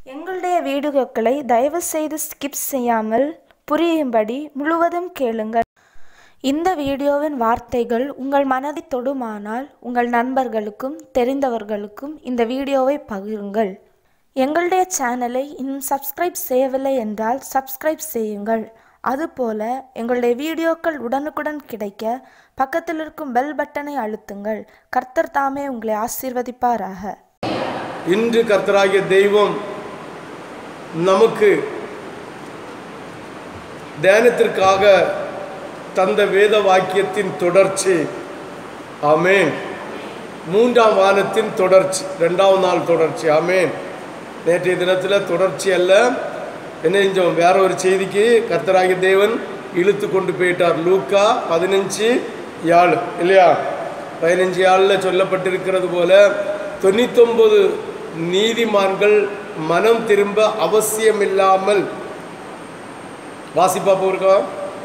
எங்களுடைய வீடியோக்களை தயவுசெய்து ஸ்கிப் செய்யாமல் புரியும்படி முழுவதும் கேளுங்கள் இந்த வீடியோவின் வார்த்தைகள் உங்கள் மனதை தொடுமானால் உங்கள் நண்பர்களுக்கும் தெரிந்தவர்களுக்கும் இந்த வீடியோவை பகிருங்கள் எங்களுடைய சேனலை இன்னும் சப்ஸ்கிரைப் செய்யவில்லை என்றால் சப்ஸ்கிரைப் செய்யுங்கள் அதுபோல எங்களுடைய வீடியோக்கள் உடனுக்குடன் கிடைக்க பக்கத்தில் இருக்கும் பெல் பட்டனை அழுத்துங்கள் கர்த்தர் தாமே உங்களை ஆசீர்வதிப்பாராக இன்று கர்த்தராகிய தெய்வம் நமக்கு தியானத்திற்காக தந்த வேத வாக்கியத்தின் தொடர்ச்சி ஆமேன் மூன்றாம் வானத்தின் தொடர்ச்சி ரெண்டாவது நாள் தொடர்ச்சி ஆமேன் நேற்றைய தினத்தில் தொடர்ச்சி அல்ல என்ன செஞ்சோம் வேற ஒரு செய்திக்கு கர்த்தராகிய தேவன் இழுத்து கொண்டு போயிட்டார் லூக்கா பதினஞ்சு யாழ் இல்லையா பதினஞ்சு யாழில் சொல்லப்பட்டிருக்கிறது போல தொண்ணூத்தொன்பது நீதிமான்கள் மனம் திரும்ப அவசியமில்லாமல் வாசிப்பா போயிருக்கா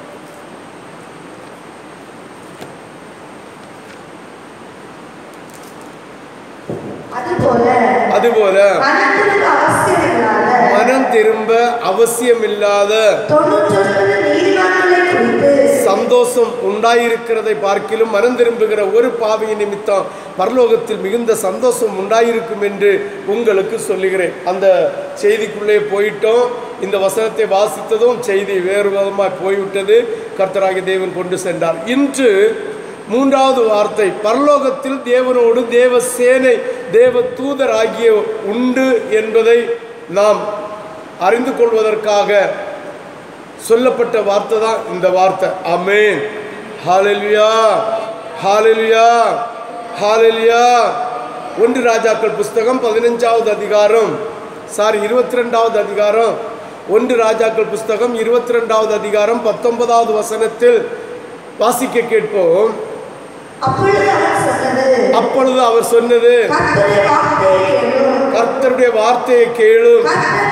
அதுபோல அதுபோல மனத்திற்கு அவசியமில்லாத மனம் திரும்ப அவசியமில்லாத தொண்ணூற்றொன்பது நீதிமான்களை குறித்து சந்தோஷம் உண்டாயிருக்கிறதை பார்க்கிலும் மனம் திரும்புகிற ஒரு பாவியின் நிமித்தம் பரலோகத்தில் மிகுந்த சந்தோஷம் உண்டாயிருக்கும் என்று உங்களுக்கு சொல்லுகிறேன் அந்த செய்திக்குள்ளே போயிட்டோம் இந்த வசனத்தை வாசித்ததும் செய்தி வேறு விதமாக போய்விட்டது கர்த்தராகிய தேவன் கொண்டு சென்றார் இன்று மூன்றாவது வார்த்தை பரலோகத்தில் தேவனோடு தேவ சேனை தேவ தூதர் ஆகிய உண்டு என்பதை நாம் அறிந்து கொள்வதற்காக சொல்லப்பட்ட வார்த்தை தான் இந்த வார்த்தை அமேன் ஹாலெலுயா ஹாலெலுயா ஹாலெலுயா ஒன்று ராஜாக்கள் புஸ்தகம் பதினஞ்சாவது அதிகாரம் சாரி இருபத்தி ரெண்டாவது அதிகாரம் ஒன்று ராஜாக்கள் புஸ்தகம் இருபத்தி ரெண்டாவது அதிகாரம் பத்தொன்பதாவது வசனத்தில் வாசிக்க கேட்போம் அப்பொழுது அவர் சொன்னது அப்பொழுது அவர் சொன்னது கர்த்தருடைய வார்த்தையை கேளும் கர்த்தருடைய வார்த்தையை கேளும்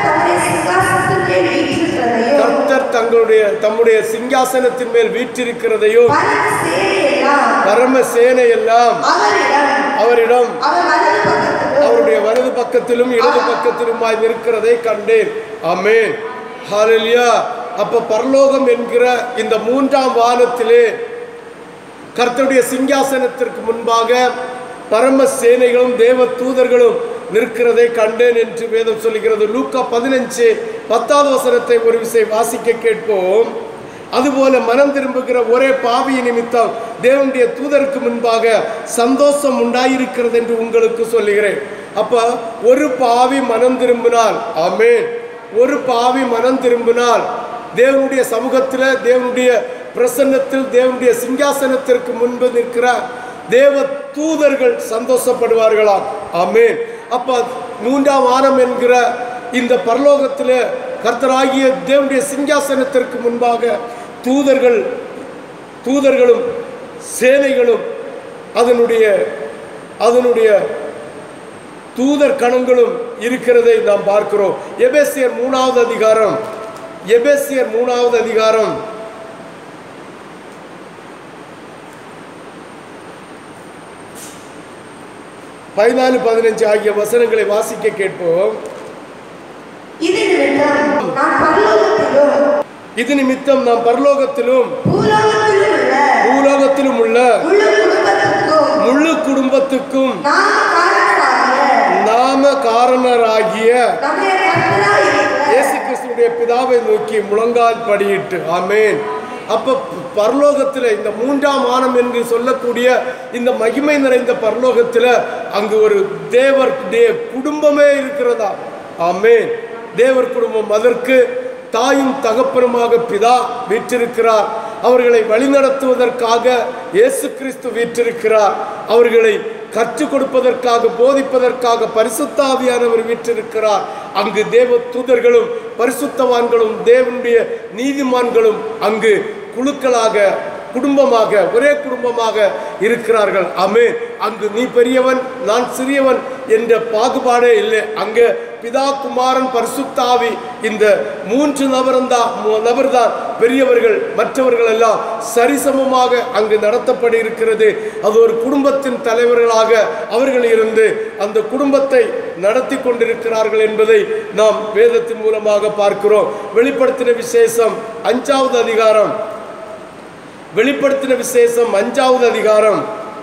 கர்த்தர் தம்முடைய சிங்காசனத்தின் மேல் வீற்றிருக்கிறதையும் கர்த்தர் தங்களுடைய தம்முடைய சிங்காசனத்தின் மேல் வீற்றிருக்கிறதையும் பரம சேனையெல்லாம் பரம சேனை எல்லாம் அவரிடம் அவரிடம் அவர் வலது பக்கத்திலும் அவருடைய வலது பக்கத்திலும் இடது பக்கத்திலுமாய் இருக்கிறதை கண்டேன் ஆமென் ஹalleluya அப்ப பரலோகம் என்கிற இந்த மூன்றாம் வானத்திலே கர்த்தருடைய சிங்காசனத்திற்கு முன்பாக பரம சேனைகளும் தேவ தூதர்களும் நிற்கிறதை கண்டேன் என்று வேதம் சொல்லுகிறது லூக்கா பதினஞ்சு பத்தாவது வசனத்தை ஒரு விசை வாசிக்க கேட்போம் அதுபோல மனம் திரும்புகிற ஒரே பாவி நிமித்தம் தேவனுடைய தூதருக்கு முன்பாக சந்தோஷம் உண்டாயிருக்கிறது என்று உங்களுக்கு சொல்லுகிறேன் அப்ப ஒரு பாவி மனம் திரும்பினால் ஆமென் ஒரு பாவி மனம் திரும்பினால் தேவனுடைய சமூகத்தில் தேவனுடைய பிரசன்னத்தில் தேவனுடைய சிங்காசனத்திற்கு முன்பு நிற்கிற தேவ தூதர்கள் சந்தோஷப்படுவார்களாம் ஆமென் அப்ப மூன்றாம் வானம் என்கிற இந்த பரலோகத்தில் கர்த்தராகிய தேவனுடைய சிங்காசனத்திற்கு முன்பாக தூதர்கள் தூதர்களும் சேனைகளும் அதனுடைய அதனுடைய தூதர் கணங்களும் இருக்கிறதை நாம் பார்க்கிறோம் எபேசியர் மூணாவது அதிகாரம் எபேசியர் மூணாவது அதிகாரம் பதினாலு பதினஞ்சு ஆகிய வசனங்களை வாசிக்க கேட்போம் இது நிமித்தம் நான் பரலோகத்திலும் இது நிமித்தம் நாம் பரலோகத்திலும் பூலோகத்திலும் உள்ள பூலோகத்திலும் உள்ள முழு குடும்பத்துக்கும் முழு குடும்பத்துக்கும் நாம காரணராகிய நாம காரணராகிய நம்முடைய கர்த்தராய் இருக்கிற இயேசு கிறிஸ்துடைய பிதாவை நோக்கி முழங்கால் படியிட்டு ஆமென் அப்ப பரலோகத்தில் இந்த மூன்றாம் வானம் என்று சொல்லக்கூடிய இந்த மகிமை நிறைந்த பரலோகத்தில் அங்கு ஒரு தேவர் தே குடும்பமே இருக்கிறதா ஆமென் தேவர் குடும்பம் அதற்கு தாயும் தகப்பனுமாக பிதா வீற்றிருக்கிறார் அவர்களை வழிநடத்துவதற்காக இயேசு கிறிஸ்து வீற்றிருக்கிறார் அவர்களை கற்றுக் கொடுப்பதற்காக போதிப்பதற்காக பரிசுத்தாவியானவர் வீற்றிருக்கிறார் அங்கு தேவ தூதர்களும் பரிசுத்தவான்களும் தேவனுடைய நீதிமான்களும் அங்கு குழுக்களாக குடும்பமாக ஒரே குடும்பமாக இருக்கிறார்கள் ஆமே அங்கு நீ பெரியவன் நான் சிறியவன் என்ற பாகுபாடே இல்லை அங்கே பிதா குமாரன் பரிசுத்தாவி இந்த மூன்று நபரும் தான் நபர் தான் பெரியவர்கள் மற்றவர்கள் எல்லாம் சரிசமமாக அங்கு நடத்தப்படி இருக்கிறது அது ஒரு குடும்பத்தின் தலைவர்களாக அவர்கள் இருந்து அந்த குடும்பத்தை நடத்தி கொண்டிருக்கிறார்கள் என்பதை நாம் வேதத்தின் மூலமாக பார்க்கிறோம் வெளிப்படுத்தின விசேஷம் அஞ்சாவது அதிகாரம் வெளிப்படுத்தின விசேஷம் அஞ்சாவது அதிகாரம்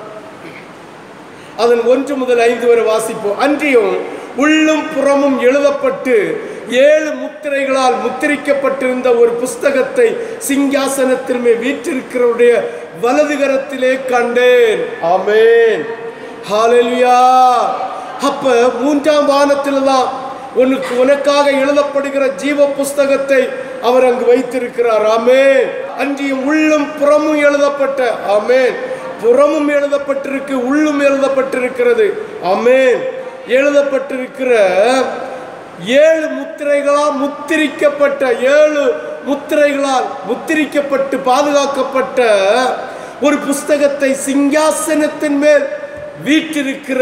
அதன் ஒன்று முதல் ஐந்து வரை வாசிப்போம் அன்றியும் உள்ளும் புறமும் எழுதப்பட்டு ஏழு முத்திரைகளால் முத்திரிக்கப்பட்டிருந்த ஒரு புஸ்தகத்தை சிங்காசனத்தில் மேல் வீற்றிருக்கிறவருடைய வலது கரத்திலே கண்டேன் ஆமென் ஹalleluya அப்ப மூன்றாம் வானத்தில் தான் உனக்கு உனக்காக எழுதப்படுகிற ஜீவ புஸ்தகத்தை அவர் அங்கு வைத்திருக்கிறார் ஆமென் அன்றியும் உள்ளும் புறமும் எழுதப்பட்ட ஆமென் புறமும் எழுதப்பட்டிருக்கு உள்ளும் எழுதப்பட்டிருக்கிறது ஆமென் எழுதப்பட்டிருக்கிற ஏழு முத்திரைகளால் முத்திரிக்கப்பட்ட ஏழு முத்திரைகளால் முத்திரிக்கப்பட்டு பாதுகாக்கப்பட்ட ஒரு புஸ்தகத்தை சிங்காசனத்தின் மேல் வீற்றிருக்கிற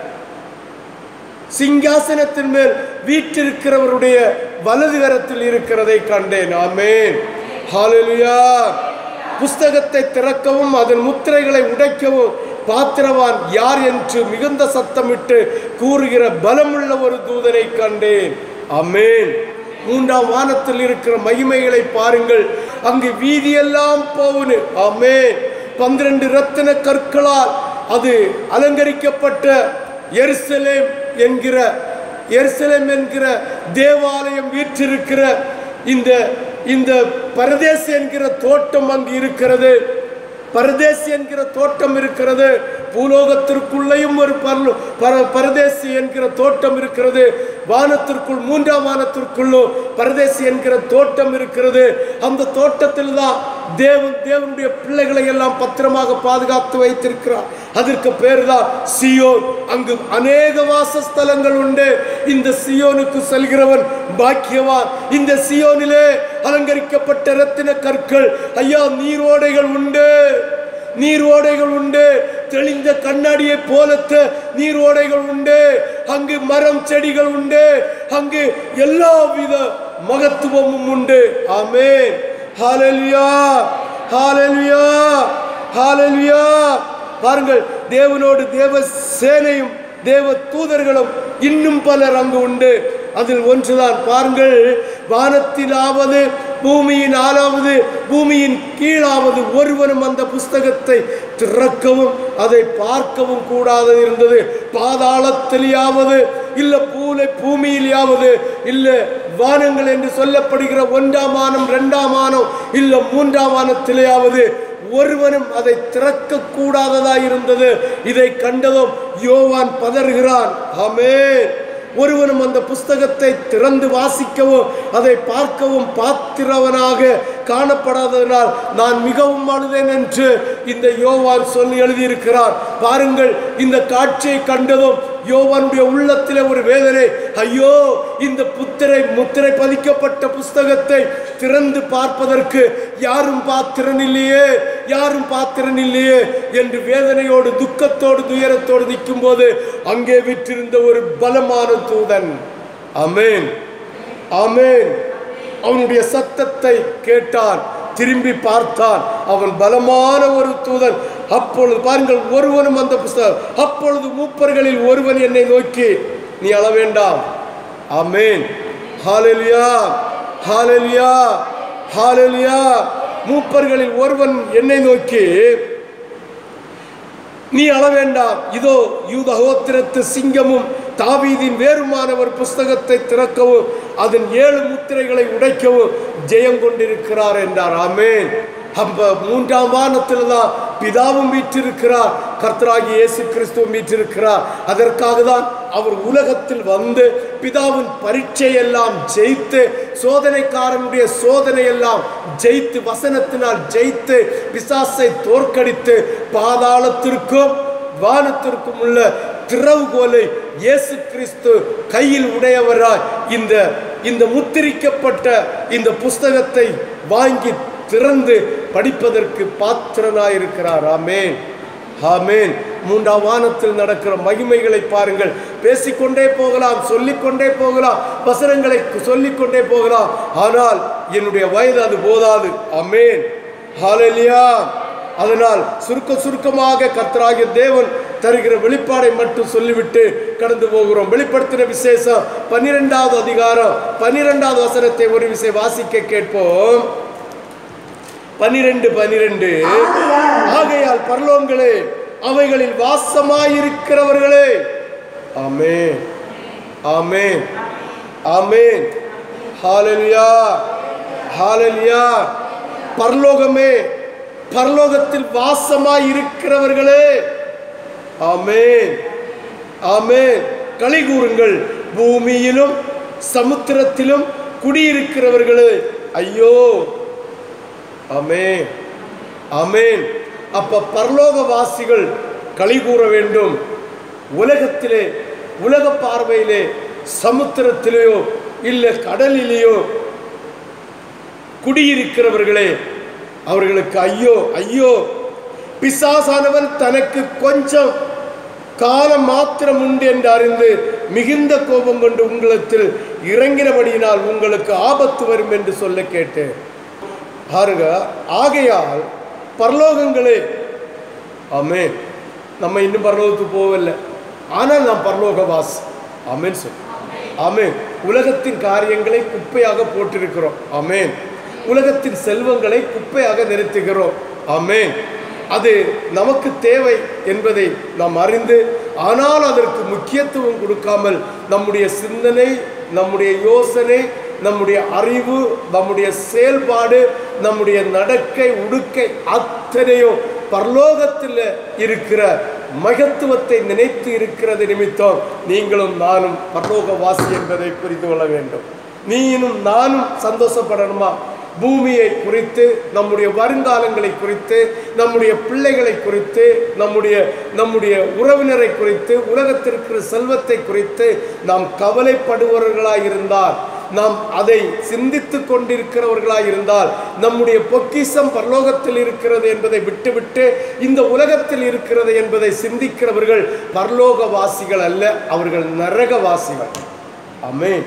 சிங்காசனத்தின் மேல் வீற்றிருக்கிறவருடைய வலது கரத்தில் இருக்கிறதை கண்டேன் ஆமென் ஹalleluya புஸ்தகத்தை திறக்கவும் அதன் முத்திரைகளை உடைக்கவும் பாத்திரவான் யார் என்று மிகுந்த சத்தமிட்டு கூறுகிற பலமுள்ள ஒரு தூதனை கண்டேன் ஆமென் மூன்றாம் வானத்தில் இருக்கிற மகிமைகளை பாருங்கள் அங்கு வீதியெல்லாம் போகுது ஆமென் பன்னிரண்டு ரத்தின கற்களால் அது அலங்கரிக்கப்பட்ட எருசலேம் என்கிற எருசலேம் என்கிற தேவாலயம் வீற்றிருக்கிற இந்த இந்த பரதேசி என்கிற தோட்டம் அங்கு இருக்கிறது பரதேசி என்கிற தோட்டம் இருக்கிறது பூலோகத்திற்குள்ளேயும் ஒரு பரலோ பர பரதேசி என்கிற தோட்டம் இருக்கிறது வானத்திற்குள் மூன்றாம் வானத்திற்குள்ளும் பரதேசி என்கிற தோட்டம் இருக்கிறது அந்த தோட்டத்தில் தான் தேவன் தேவனுடைய பிள்ளைகளை எல்லாம் பத்திரமாக பாதுகாத்து வைத்திருக்கிறார் அதற்கு பேர் தான் சியோன் அங்கு அநேக வாசஸ்தலங்கள் உண்டு இந்த சியோனுக்கு செல்கிறவன் பாக்கியவான் இந்த சியோனிலே அலங்கரிக்கப்பட்ட ரத்தின கற்கள் ஐயா நீரோடைகள் உண்டு நீரோடைகள் உண்டு தெளிந்த கண்ணாடியை போலத்த நீரோடைகள் உண்டு அங்கு மரம் செடிகள் உண்டு அங்கு எல்லா வித மகத்துவமும் உண்டு ஆமென் ஹalleluya ஹalleluya ஹalleluya பாருங்கள் தேவனோடு தேவ சேனையும் தேவ தூதர்களும் இன்னும் பலர் அங்கு உண்டு அதில் ஒன்றுதான் பாருங்கள் வானத்திலாவது பூமியின் ஆளாவது பூமியின் கீழாவது ஒருவனும் அந்த புஸ்தகத்தை திறக்கவும் அதை பார்க்கவும் கூடாது இருந்தது பாதாளத்திலேயாவது இல்ல பூலை பூமியிலேயாவது இல்ல வானங்கள் என்று சொல்லப்படுகிற ஒன்றாம் வானம் இரண்டாம் வானம் இல்ல மூன்றாம் வானத்திலேயாவது ஒருவனும் அதை திறக்க கூடாததா இருந்தது இதை கண்டதும் யோவான் பதறுகிறான் ஆமென் ஒருவனும் அந்த புஸ்தகத்தை திறந்து வாசிக்கவும் அதை பார்க்கவும் பாத்திரவனாக காணப்படாததனால் நான் மிகவும் அழுதேன் என்று இந்த யோவான் சொல்லி எழுதியிருக்கிறார் பாருங்கள் இந்த காட்சியை கண்டதும் யோவானுடைய உள்ளத்திலே ஒரு வேதனை ஐயோ இந்த புத்திரை முத்திரை பதிக்கப்பட்ட புஸ்தகத்தை திறந்து பார்ப்பதற்கு யாரும் பாத்திரன் இல்லையே யாரும் பாத்திரன் இல்லையே என்று வேதனையோடு துக்கத்தோடு துயரத்தோடு நிற்கும் போது அங்கே விற்றிருந்த ஒரு பலமான தூதன் அமேன் ஆமென் அவனுடைய சத்தத்தை கேட்டான் திரும்பி பார்த்தான் அவன் பலமான ஒரு தூதன் அப்பொழுது பாருங்கள் ஒருவனும் அந்த புஸ்தகம் அப்பொழுது மூப்பர்களில் ஒருவன் என்னை நோக்கி நீ அழ வேண்டாம் ஆமென் ஹalleluya ஹalleluya ஹalleluya மூப்பர்களில் ஒருவன் என்னை நோக்கி நீ அழ வேண்டாம் இதோ யூத கோத்திரத்து சிங்கமும் தாவீதின் வேறுமான ஒரு புஸ்தகத்தை திறக்கவும் அதன் ஏழு முத்திரைகளை உடைக்கவும் ஜெயம் கொண்டிருக்கிறார் என்றார் ஆமென் அப்ப மூன்றாம் வானத்தில் தான் பிதாவும் வீற்றிருக்கிறார் கர்த்தராகி இயேசு கிறிஸ்துவும் வீற்றிருக்கிறார் அதற்காக தான் அவர் உலகத்தில் வந்து பிதாவின் பரீட்சை எல்லாம் ஜெயித்து சோதனைக்காரனுடைய சோதனை எல்லாம் ஜெயித்து வசனத்தினால் ஜெயித்து பிசாசை தோற்கடித்து பாதாளத்திற்கும் வானத்திற்கும் உள்ள திறவுகோலை இயேசு கிறிஸ்து கையில் உடையவராய் இந்த இந்த முத்திரிக்கப்பட்ட இந்த புஸ்தகத்தை வாங்கி திறந்து படிப்பதற்கு பாத்திரனாயிருக்கிறார் ஆமென் ஆமென் மூன்றாம் வானத்தில் நடக்கிற மகிமைகளை பாருங்கள் பேசிக்கொண்டே போகலாம் சொல்லிக்கொண்டே போகலாம் வசனங்களை சொல்லிக்கொண்டே போகலாம் ஆனால் என்னுடைய வயது அது போதாது அமேன் ஹalleluya அதனால் சுருக்க சுருக்கமாக கர்த்தராகிய தேவன் தருகிற வெளிப்பாடை மட்டும் சொல்லிவிட்டு கடந்து போகிறோம் வெளிப்படுத்தின விசேஷம் பன்னிரெண்டாவது அதிகாரம் பன்னிரெண்டாவது வசனத்தை ஒரு விசை வாசிக்க கேட்போம் பன்னிரெண்டு பன்னிரெண்டு ஆகையால் ஆகையால் பரலோங்களே அவைகளில் வாசமாயிருக்கிறவர்களே ஆமே ஆமே ஆமே ஹalleluya ஹalleluya பரலோகமே பரலோகத்தில் வாசமாய் இருக்கிறவர்களே ஆமென் ஆமென் களி கூறுங்கள் பூமியிலும் சமுத்திரத்திலும் குடியிருக்கிறவர்களே ஐயோ ஆமென் ஆமென் அப்ப பரலோகவாசிகள் களி கூற வேண்டும் உலகத்திலே உலக பார்வையிலே சமுத்திரத்திலேயோ இல்லை கடலிலேயோ குடியிருக்கிறவர்களே அவர்களுக்கு ஐயோ ஐயோ பிசாசானவன் தனக்கு கொஞ்சம் காலம் மாத்திரம் உண்டு என்று அறிந்து மிகுந்த கோபம் கொண்டு உங்களத்தில் இறங்கினபடியினால் உங்களுக்கு ஆபத்து வரும் என்று சொல்ல கேட்டேன் பாருங்க ஆகையால் பரலோகங்களே ஆமென் நம்ம இன்னும் பரலோகத்துக்கு போகவில்லை ஆனால் நாம் பரலோகவாசி ஆமென் சொல் ஆமென் உலகத்தின் காரியங்களை குப்பையாக போட்டிருக்கிறோம் ஆமென் உலகத்தின் செல்வங்களை குப்பையாக நிறுத்துகிறோம் ஆமென் அது நமக்கு தேவை என்பதை நாம் அறிந்து ஆனால் அதற்கு முக்கியத்துவம் கொடுக்காமல் நம்முடைய சிந்தனை நம்முடைய யோசனை நம்முடைய அறிவு நம்முடைய செயல்பாடு நம்முடைய நடக்கை உடுக்கை அத்தனையும் பரலோகத்தில் இருக்கிற மகத்துவத்தை நினைத்து இருக்கிறது நிமித்தம் நீங்களும் நானும் பரலோகவாசி என்பதை புரிந்து கொள்ள வேண்டும் நீனும் நானும் சந்தோஷப்படணுமா பூமியை குறித்து நம்முடைய வருங்காலங்களை குறித்து நம்முடைய பிள்ளைகளை குறித்து நம்முடைய நம்முடைய உறவினரை குறித்து உலகத்திற்கிற செல்வத்தை குறித்து நாம் கவலைப்படுபவர்களாய் இருந்தால் நாம் அதை சிந்தித்து கொண்டிருக்கிறவர்களாய் இருந்தால் நம்முடைய பொக்கிஷம் பரலோகத்தில் இருக்கிறது என்பதை விட்டுவிட்டு இந்த உலகத்தில் இருக்கிறது என்பதை சிந்திக்கிறவர்கள் பரலோகவாசிகள் அல்ல அவர்கள் நரகவாசிகள் ஆமென்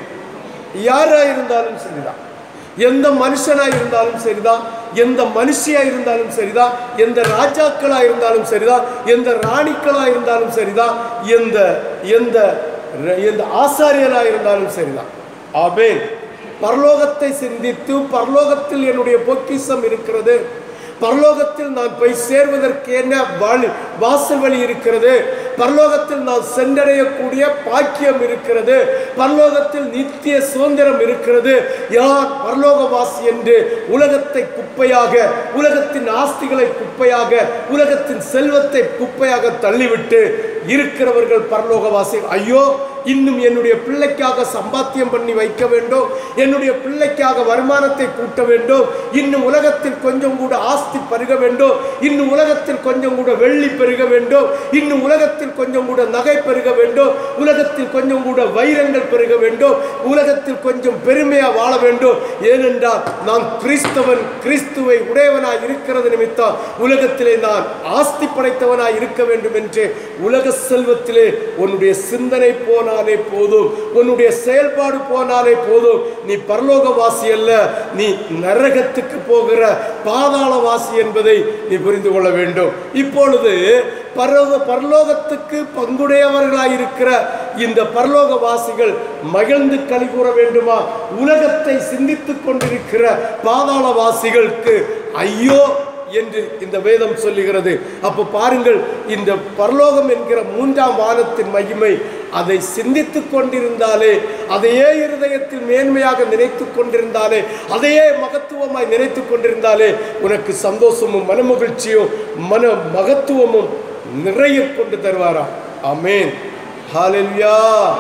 யாரா இருந்தாலும் சரிதான் எந்த மனுஷனா இருந்தாலும் சரிதான் எந்த மனுஷியா இருந்தாலும் சரிதான் எந்த ராஜாக்களா இருந்தாலும் சரிதான் எந்த ராணிக்களா இருந்தாலும் சரிதான் எந்த எந்த எந்த ஆசாரியரா இருந்தாலும் சரிதான் ஆமென் பரலோகத்தை சிந்தித்து பரலோகத்தில் என்னுடைய பொக்கிஷம் இருக்கிறது பரலோகத்தில் நான் போய் சேர்வதற்கு என்ன வழி வாசல் வழி இருக்கிறது பரலோகத்தில் நான் சென்றடையக்கூடிய பாக்கியம் இருக்கிறது பரலோகத்தில் நித்திய சுதந்திரம் இருக்கிறது யார் பரலோகவாசி என்று உலகத்தை குப்பையாக உலகத்தின் ஆஸ்திகளை குப்பையாக உலகத்தின் செல்வத்தை குப்பையாக தள்ளிவிட்டு இருக்கிறவர்கள் பரலோகவாசி ஐயோ இன்னும் என்னுடைய பிள்ளைக்காக சம்பாத்தியம் பண்ணி வைக்க வேண்டும் என்னுடைய பிள்ளைக்காக வருமானத்தை கூட்ட வேண்டும் இன்னும் உலகத்தில் கொஞ்சம் கூட ஆஸ்தி பருக வேண்டும் இன்னும் உலகத்தில் கொஞ்சம் கூட வெள்ளி பெருக வேண்டும் இன்னும் உலகத்தில் கொஞ்சம் கூட நகை பெருக வேண்டும் உலகத்தில் கொஞ்சம் கூட வைரங்கள் பெருக வேண்டும் உலகத்தில் கொஞ்சம் பெருமையா வாழ வேண்டும் ஏனென்றால் நான் கிறிஸ்தவன் கிறிஸ்துவை உடையவனாய் இருக்கிறது நிமித்தம் உலகத்திலே நான் ஆஸ்தி படைத்தவனாய் இருக்க வேண்டும் என்று உலக செல்வத்திலே உன்னுடைய சிந்தனை போனாலே போதும் உன்னுடைய செயல்பாடு போனாலே போதும் நீ பரலோகவாசி அல்ல நீ நரகத்துக்கு போகிற பாதாளவாசி என்பதை நீ புரிந்து கொள்ள வேண்டும் இப்பொழுது பரலோக பரலோகத்துக்கு பங்குடையவர்களாய் இருக்கிற இந்த பரலோகவாசிகள் மகிழ்ந்து களி கூற வேண்டுமா உலகத்தை சிந்தித்துக் கொண்டிருக்கிற பாதாளவாசிகளுக்கு ஐயோ என்று இந்த வேதம் சொல்லுகிறது அப்போ பாருங்கள் இந்த பரலோகம் என்கிற மூன்றாம் வானத்தின் மகிமை அதை சிந்தித்துக் கொண்டிருந்தாலே அதையே இருதயத்தில் மேன்மையாக நினைத்து கொண்டிருந்தாலே அதையே மகத்துவமாய் நினைத்து கொண்டிருந்தாலே உனக்கு சந்தோஷமும் மனமகிழ்ச்சியும் மன மகத்துவமும் நிறைய கொண்டு தருவாரா ஆமென் ஹalleluya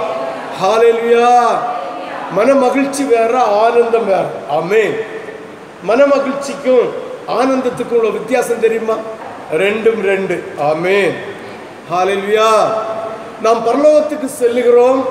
ஹalleluya மன மகிழ்ச்சி வேற ஆனந்தம் வேற ஆமென் மன மகிழ்ச்சிக்கும் ஆனந்தத்துக்கும் உள்ள வித்தியாசம் தெரியுமா ரெண்டும் ரெண்டு ஆமென் ஹalleluya நாம் பரலோகத்துக்கு செல்லுகிறோம்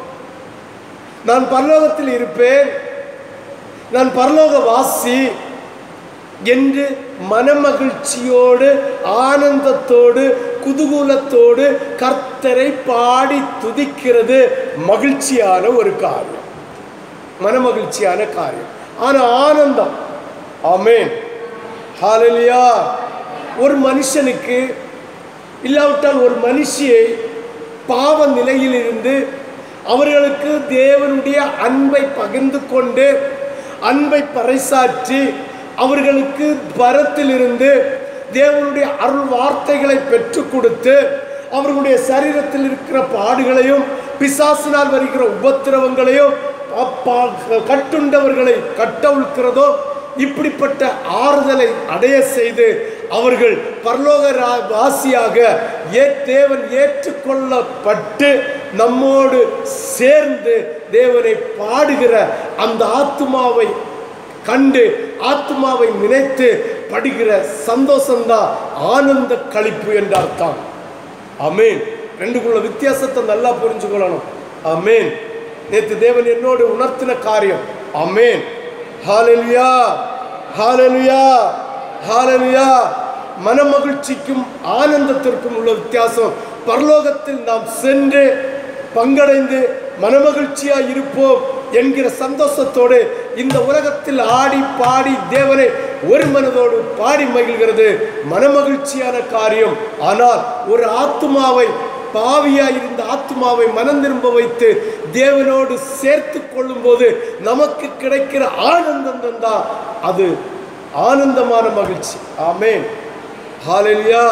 நான் பரலோகத்தில் இருப்பேன் நான் பரலோக வாசி என்று மனமகிழ்ச்சியோடு ஆனந்தத்தோடு குதூகூலத்தோடு கர்த்தரை பாடி துதிக்கிறது மகிழ்ச்சியான ஒரு காரியம் மனமகிழ்ச்சியான காரியம் ஆனா ஆனந்தம் ஆமென் ஹalleluya ஒரு மனுஷனுக்கு இல்லாவிட்டால் ஒரு மனுஷியை பாவ நிலையிலிருந்து அவர்களுக்கு தேவனுடைய அன்பை பகிர்ந்து கொண்டு அன்பை பறைசாற்றி அவர்களுக்கு பரத்திலிருந்து தேவனுடைய அருள் வார்த்தைகளை பெற்றுக் கொடுத்து அவர்களுடைய சரீரத்தில் இருக்கிற பாடுகளையும் பிசாசினால் வருகிற உபத்திரவங்களையும் அப்பா, கட்டுண்டவர்களை கட்டவிழ்க்கிறதோ இப்படிப்பட்ட ஆறுதலை அடைய செய்து அவர்கள் பரலோக ரா- வாசியாக ஏ தேவன் ஏற்றுக்கொள்ளப்பட்டு நம்மோடு சேர்ந்து தேவனை பாடுகிற அந்த ஆத்துமாவை கண்டு ஆத்மாவை நினைத்து படுகிற சந்தோஷம்தான் ஆனந்த களிப்பு என்ற அர்த்தம் அமேன் ரெண்டுக்குள்ள வித்தியாசத்தை நல்லா புரிஞ்சுக்கொள்ளணும் அமேன் நேத்து தேவன் என்னோடு உணர்த்தின காரியம் அமேன் ஹalleluya ஹalleluya ஹalleluya மனமகிழ்ச்சிக்கும் ஆனந்தத்திற்கும் உள்ள வித்தியாசம் பரலோகத்தில் நாம் சென்று பங்கடைந்து மனமகிழ்ச்சியாய் இருப்போம் என்கிற சந்தோஷத்தோடு இந்த உலகத்தில் ஆடி பாடி தேவனை ஒரு மனதோடு பாடி மகிழ்கிறது மனமகிழ்ச்சியான காரியம் ஆனால் ஒரு ஆத்துமாவை பாவியாய் இருந்த ஆத்துமாவை மனம் திரும்ப வைத்து தேவனோடு சேர்த்து கொள்ளும்போது நமக்கு கிடைக்கிற ஆனந்தம் தான் அது ஆனந்தமான மகிழ்ச்சி ஆமேன் ஹalleluya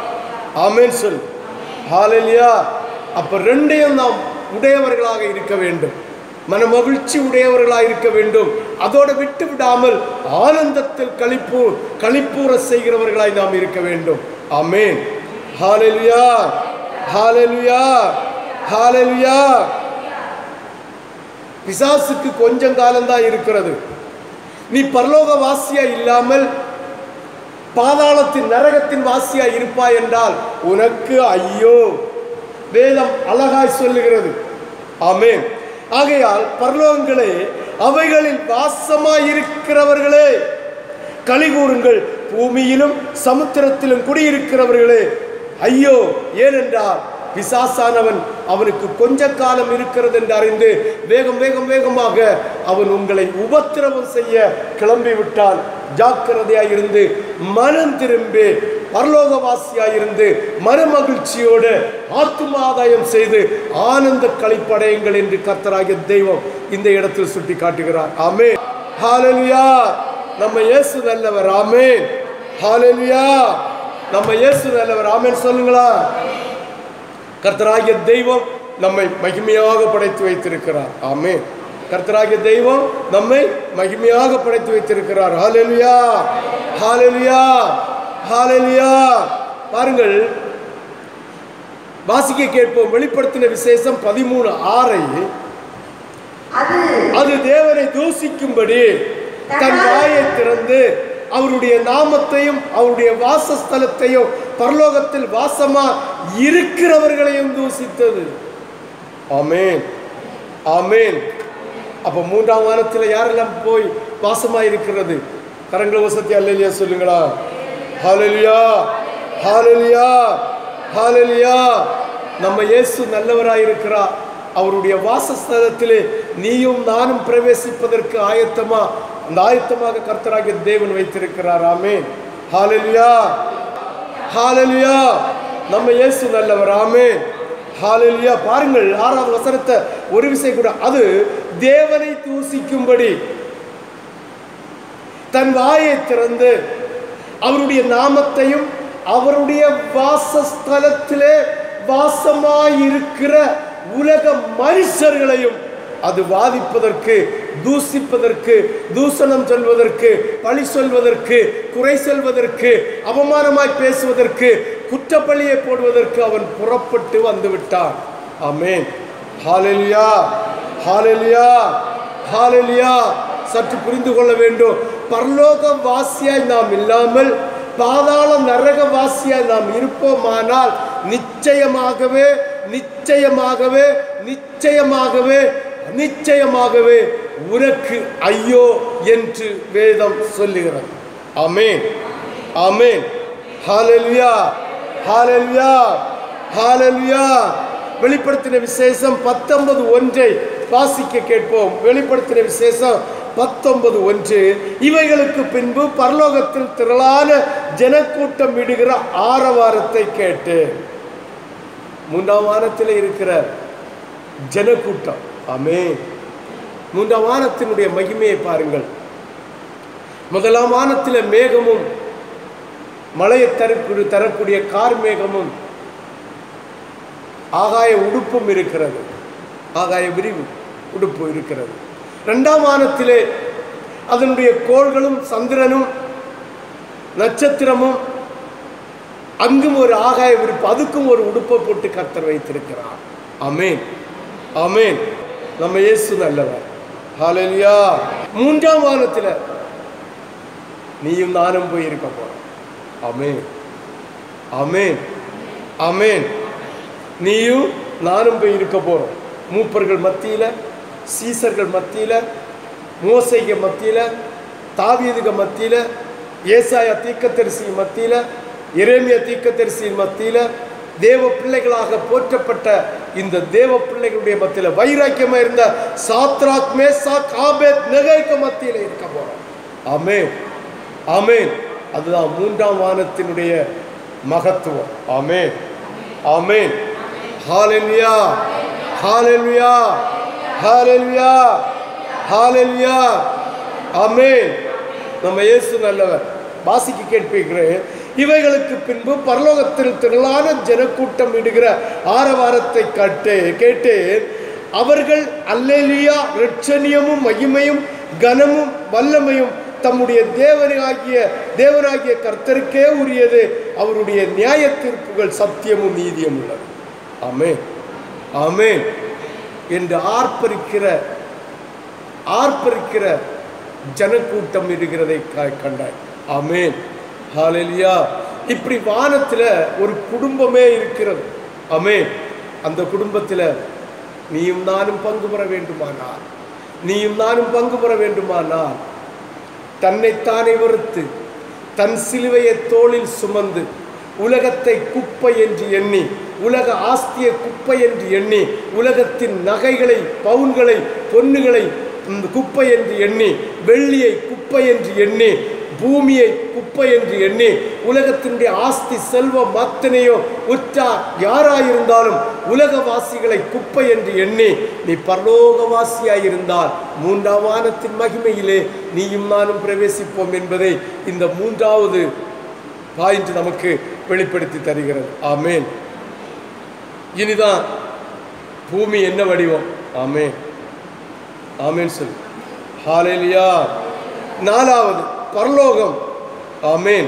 ஆமென் சொல் ஹalleluya அப்ப ரெண்டையும் நாம் உடையவர்களாக இருக்க வேண்டும் மனமகிழ்ச்சி உடையவர்களாக இருக்க வேண்டும் அதோடு விட்டு விடாமல் ஆனந்தத்தில் களிப்பு களிப்பூர செய்கிறவர்களாய் நாம் இருக்க வேண்டும் ஆமென் ஹalleluya ஹalleluya ஹalleluya பிசாசுக்கு கொஞ்சம் காலம்தான் இருக்கிறது நீ பரலோக வாசியா இல்லாமல் பாதாளத்தின் நரகத்தின் வாசியா இருப்பாய் என்றால் உனக்கு ஐயோ வேதம் அழகாய் சொல்லுகிறது ஆமென் ஆகையால் பரலோகங்களே அவைகளில் வாசமாய் இருக்கிறவர்களே களி கூறுங்கள் பூமியிலும் சமுத்திரத்திலும் குடியிருக்கிறவர்களே ஐயோ ஏனென்றால் பிசாசானவன் அவனுக்கு கொஞ்ச காலம் இருக்கிறது என்று அறிந்து வேகம் வேகம் வேகமாக அவன் உங்களை உபத்திரவம் செய்ய கிளம்பி விட்டான் ஜாக்கிரதையாய் இருந்து மனம் திரும்பி பரலோகவாசியாய் இருந்து மனமகிழ்ச்சியோடு ஆத்துமாதாயம் செய்து ஆனந்த களிப்படையுங்கள் என்று கர்த்தராகிய தெய்வம் இந்த இடத்தில் சுட்டி காட்டுகிறார் ஆமே ஹalleluya நம்ம இயேசு நல்லவர் ஆமென் ஹalleluya நம்ம இயேசு நல்லவர் ஆமென் சொல்லுங்களா கர்த்தராகிய தெய்வம் நம்மை மகிமையாக படைத்து வைத்திருக்கிறார் ஆமென் கர்த்தராகிய தெய்வம் நம்மை மகிமையாக படைத்து வைத்திருக்கிறார் ஹalleluya ஹalleluya ஹalleluya பாருங்கள் வாசிக்க கேட்போம் வெளிப்படுத்தின விசேஷம் பதிமூணு ஆறை அது அது தேவனை தூசிக்கும்படி தன் வாயை திறந்து அவருடைய நாமத்தையும் அவருடைய வாசஸ்தலத்தையும் பரலோகத்தில் வாசமா இருக்கிறவர்களையும் தூசித்தது ஆமென் ஆமென் அப்ப மூன்றாம் வாரத்தில் யாரெல்லாம் போய் வாசமா இருக்கிறது கரங்களை வசதி அல்லையா சொல்லுங்களா ஹalleluya ஹalleluya ஹalleluya நம்ம இயேசு நல்லவராய் இருக்கிறார் அவருடைய வாசஸ்தலத்திலே நீயும் நானும் பிரவேசிப்பதற்கு ஆயத்தமா அந்த ஆயத்தமாக கர்த்தராகிய தேவன் வைத்திருக்கிறார் ஆமென் ஹalleluya ஹalleluya நம்ம இயேசு நல்லவர் ஆமென் ஹalleluya பாருங்கள் ஆறாவது வசனத்தை ஒரு விஷயம் கூட அது தேவனை தூசிக்கும்படி தன் வாயை திறந்து அவருடைய நாமத்தையும் அவருடைய வாசஸ்தலத்திலே வாசமாயிருக்கிற உலக மனுஷர்களையும் அது வாதிப்பதற்கு தூசிப்பதற்கு தூசணம் சொல்வதற்கு பழி சொல்வதற்கு குறை சொல்வதற்கு அவமானமாய் பேசுவதற்கு குற்றப்பழியை போடுவதற்கு அவன் புறப்பட்டு வந்து விட்டான் ஆமென் ஹalleluya ஹalleluya ஹalleluya சற்று புரிந்து கொள்ள வேண்டும் பரலோக வாசியாய் நாம் இல்லாமல் பாதாள நரக வாசியாய் நாம் இருப்போமானால் நிச்சயமாகவே நிச்சயமாகவே நிச்சயமாகவே நிச்சயமாகவே உனக்கு ஐயோ என்று வேதம் சொல்லுகிறது ஆமென் ஆமென் ஹalleluya ஹalleluya ஹalleluya வெளிப்படுத்தின விசேஷம் பத்தொன்பது ஒன்றை வாசிக்க கேட்போம் வெளிப்படுத்தின விசேஷம் பத்தொன்பது ஒன்று இவைகளுக்கு பின்பு பரலோகத்தில் திரளான ஜனக்கூட்டம் விடுகிற ஆரவாரத்தை கேட்டு மூன்றாம் வானத்தில் இருக்கிற ஜனக்கூட்டம் ஆமே மூன்றாம் வானத்தினுடைய மகிமையை பாருங்கள் முதலாம் வானத்தில் மேகமும் மழையை தரக்கூடிய தரக்கூடிய கார் மேகமும் ஆகாய உடுப்பும் இருக்கிறது ஆகாய விரிவு உடுப்பு இருக்கிறது இரண்டாம் வானத்திலே அதனுடைய கோள்களும் சந்திரனும் நட்சத்திரமும் அங்கும் ஒரு ஆகாய விருப்பு அதுக்கும் ஒரு உடுப்பை போட்டு கர்த்தர் வைத்திருக்கிறார் அமேன் அமேன் நம்ம இயேசு நல்லவர் ஹalleluya மூன்றாம் வானத்தில் நீயும் நானும் போய் இருக்க போறோம் அமேன் அமேன் அமேன் நீயும் நானும் போய் இருக்க போறோம் மூப்பர்கள் மத்தியில சீசர்கள் மத்தியில மோசைக மத்தியில தாவீதுக மத்தியில ஏசாயா தீக்கத்தரிசி மத்தியில எரேமியா தீக்கத்தரிசி மத்தியில தேவ பிள்ளைகளாக போற்றப்பட்ட இந்த தேவ பிள்ளைகளுடைய மத்தியில வைராக்கியமா இருந்த சாத்ராக் மேசாக் ஆபேத் நெகைக்கு மத்தியில இருக்க போறோம் ஆமென் ஆமென் அதுதான் மூன்றாம் வானத்தினுடைய மகத்துவம் ஆமென் ஆமென் ஹalleluya ஹalleluya ஹalleluya ஹalleluya ஆமென் நம்ம இயேசு நல்லவர் வாசிக்க கேட்பீர்கள் இவைகளுக்கு பின்பு பரலோகத்தில் திரளான ஜனக்கூட்டம் இடுகிற ஆரவாரத்தை கட்டு கேட்டு அவர்கள் அல்லேலியா ரட்சணியமும் மகிமையும் கனமும் வல்லமையும் தம்முடைய தேவனாகிய தேவனாகிய கர்த்தருக்கே உரியது அவருடைய நியாய தீர்ப்புகள் சத்தியமும் நீதியும் உள்ளது ஆமென் ஆமென் என்று ஆர்ப்பரிக்கிற ஆர்ப்பரிக்கிற ஜனக்கூட்டம் இருக்கிறதை க- கண்டாய் ஆமென் ஹalleluya இப்படி வானத்தில் ஒரு குடும்பமே இருக்கிறது ஆமென் அந்த குடும்பத்தில் நீயும் நானும் பங்கு பெற வேண்டுமானால் நீயும் நானும் பங்கு பெற வேண்டுமானால் தன்னைத்தானே வெறுத்து தன் சிலுவையை தோளில் சுமந்து உலகத்தை குப்பை என்று எண்ணி உலக ஆஸ்திய குப்பை என்று எண்ணி உலகத்தின் நகைகளை பவுன்களை பொன்னுகளை ம், குப்பை என்று எண்ணி வெள்ளியை குப்பை என்று எண்ணி பூமியை குப்பை என்று எண்ணி உலகத்தினுடைய ஆஸ்தி செல்வம் அத்தனையோ உற்றார் யாராயிருந்தாலும் உலகவாசிகளை குப்பை என்று எண்ணி நீ பரலோகவாசியாயிருந்தால் மூன்றாம் வானத்தின் மகிமையிலே நீயும் நானும் பிரவேசிப்போம் என்பதை இந்த மூன்றாவது பாயிண்ட் நமக்கு வெளிப்படுத்தி தருகிறது ஆமேன் இனிதான் பூமி என்ன வடிவம் ஆமேன் ஆமேன் சொல் ஹalleluya நாலாவது பரலோகம் ஆமேன்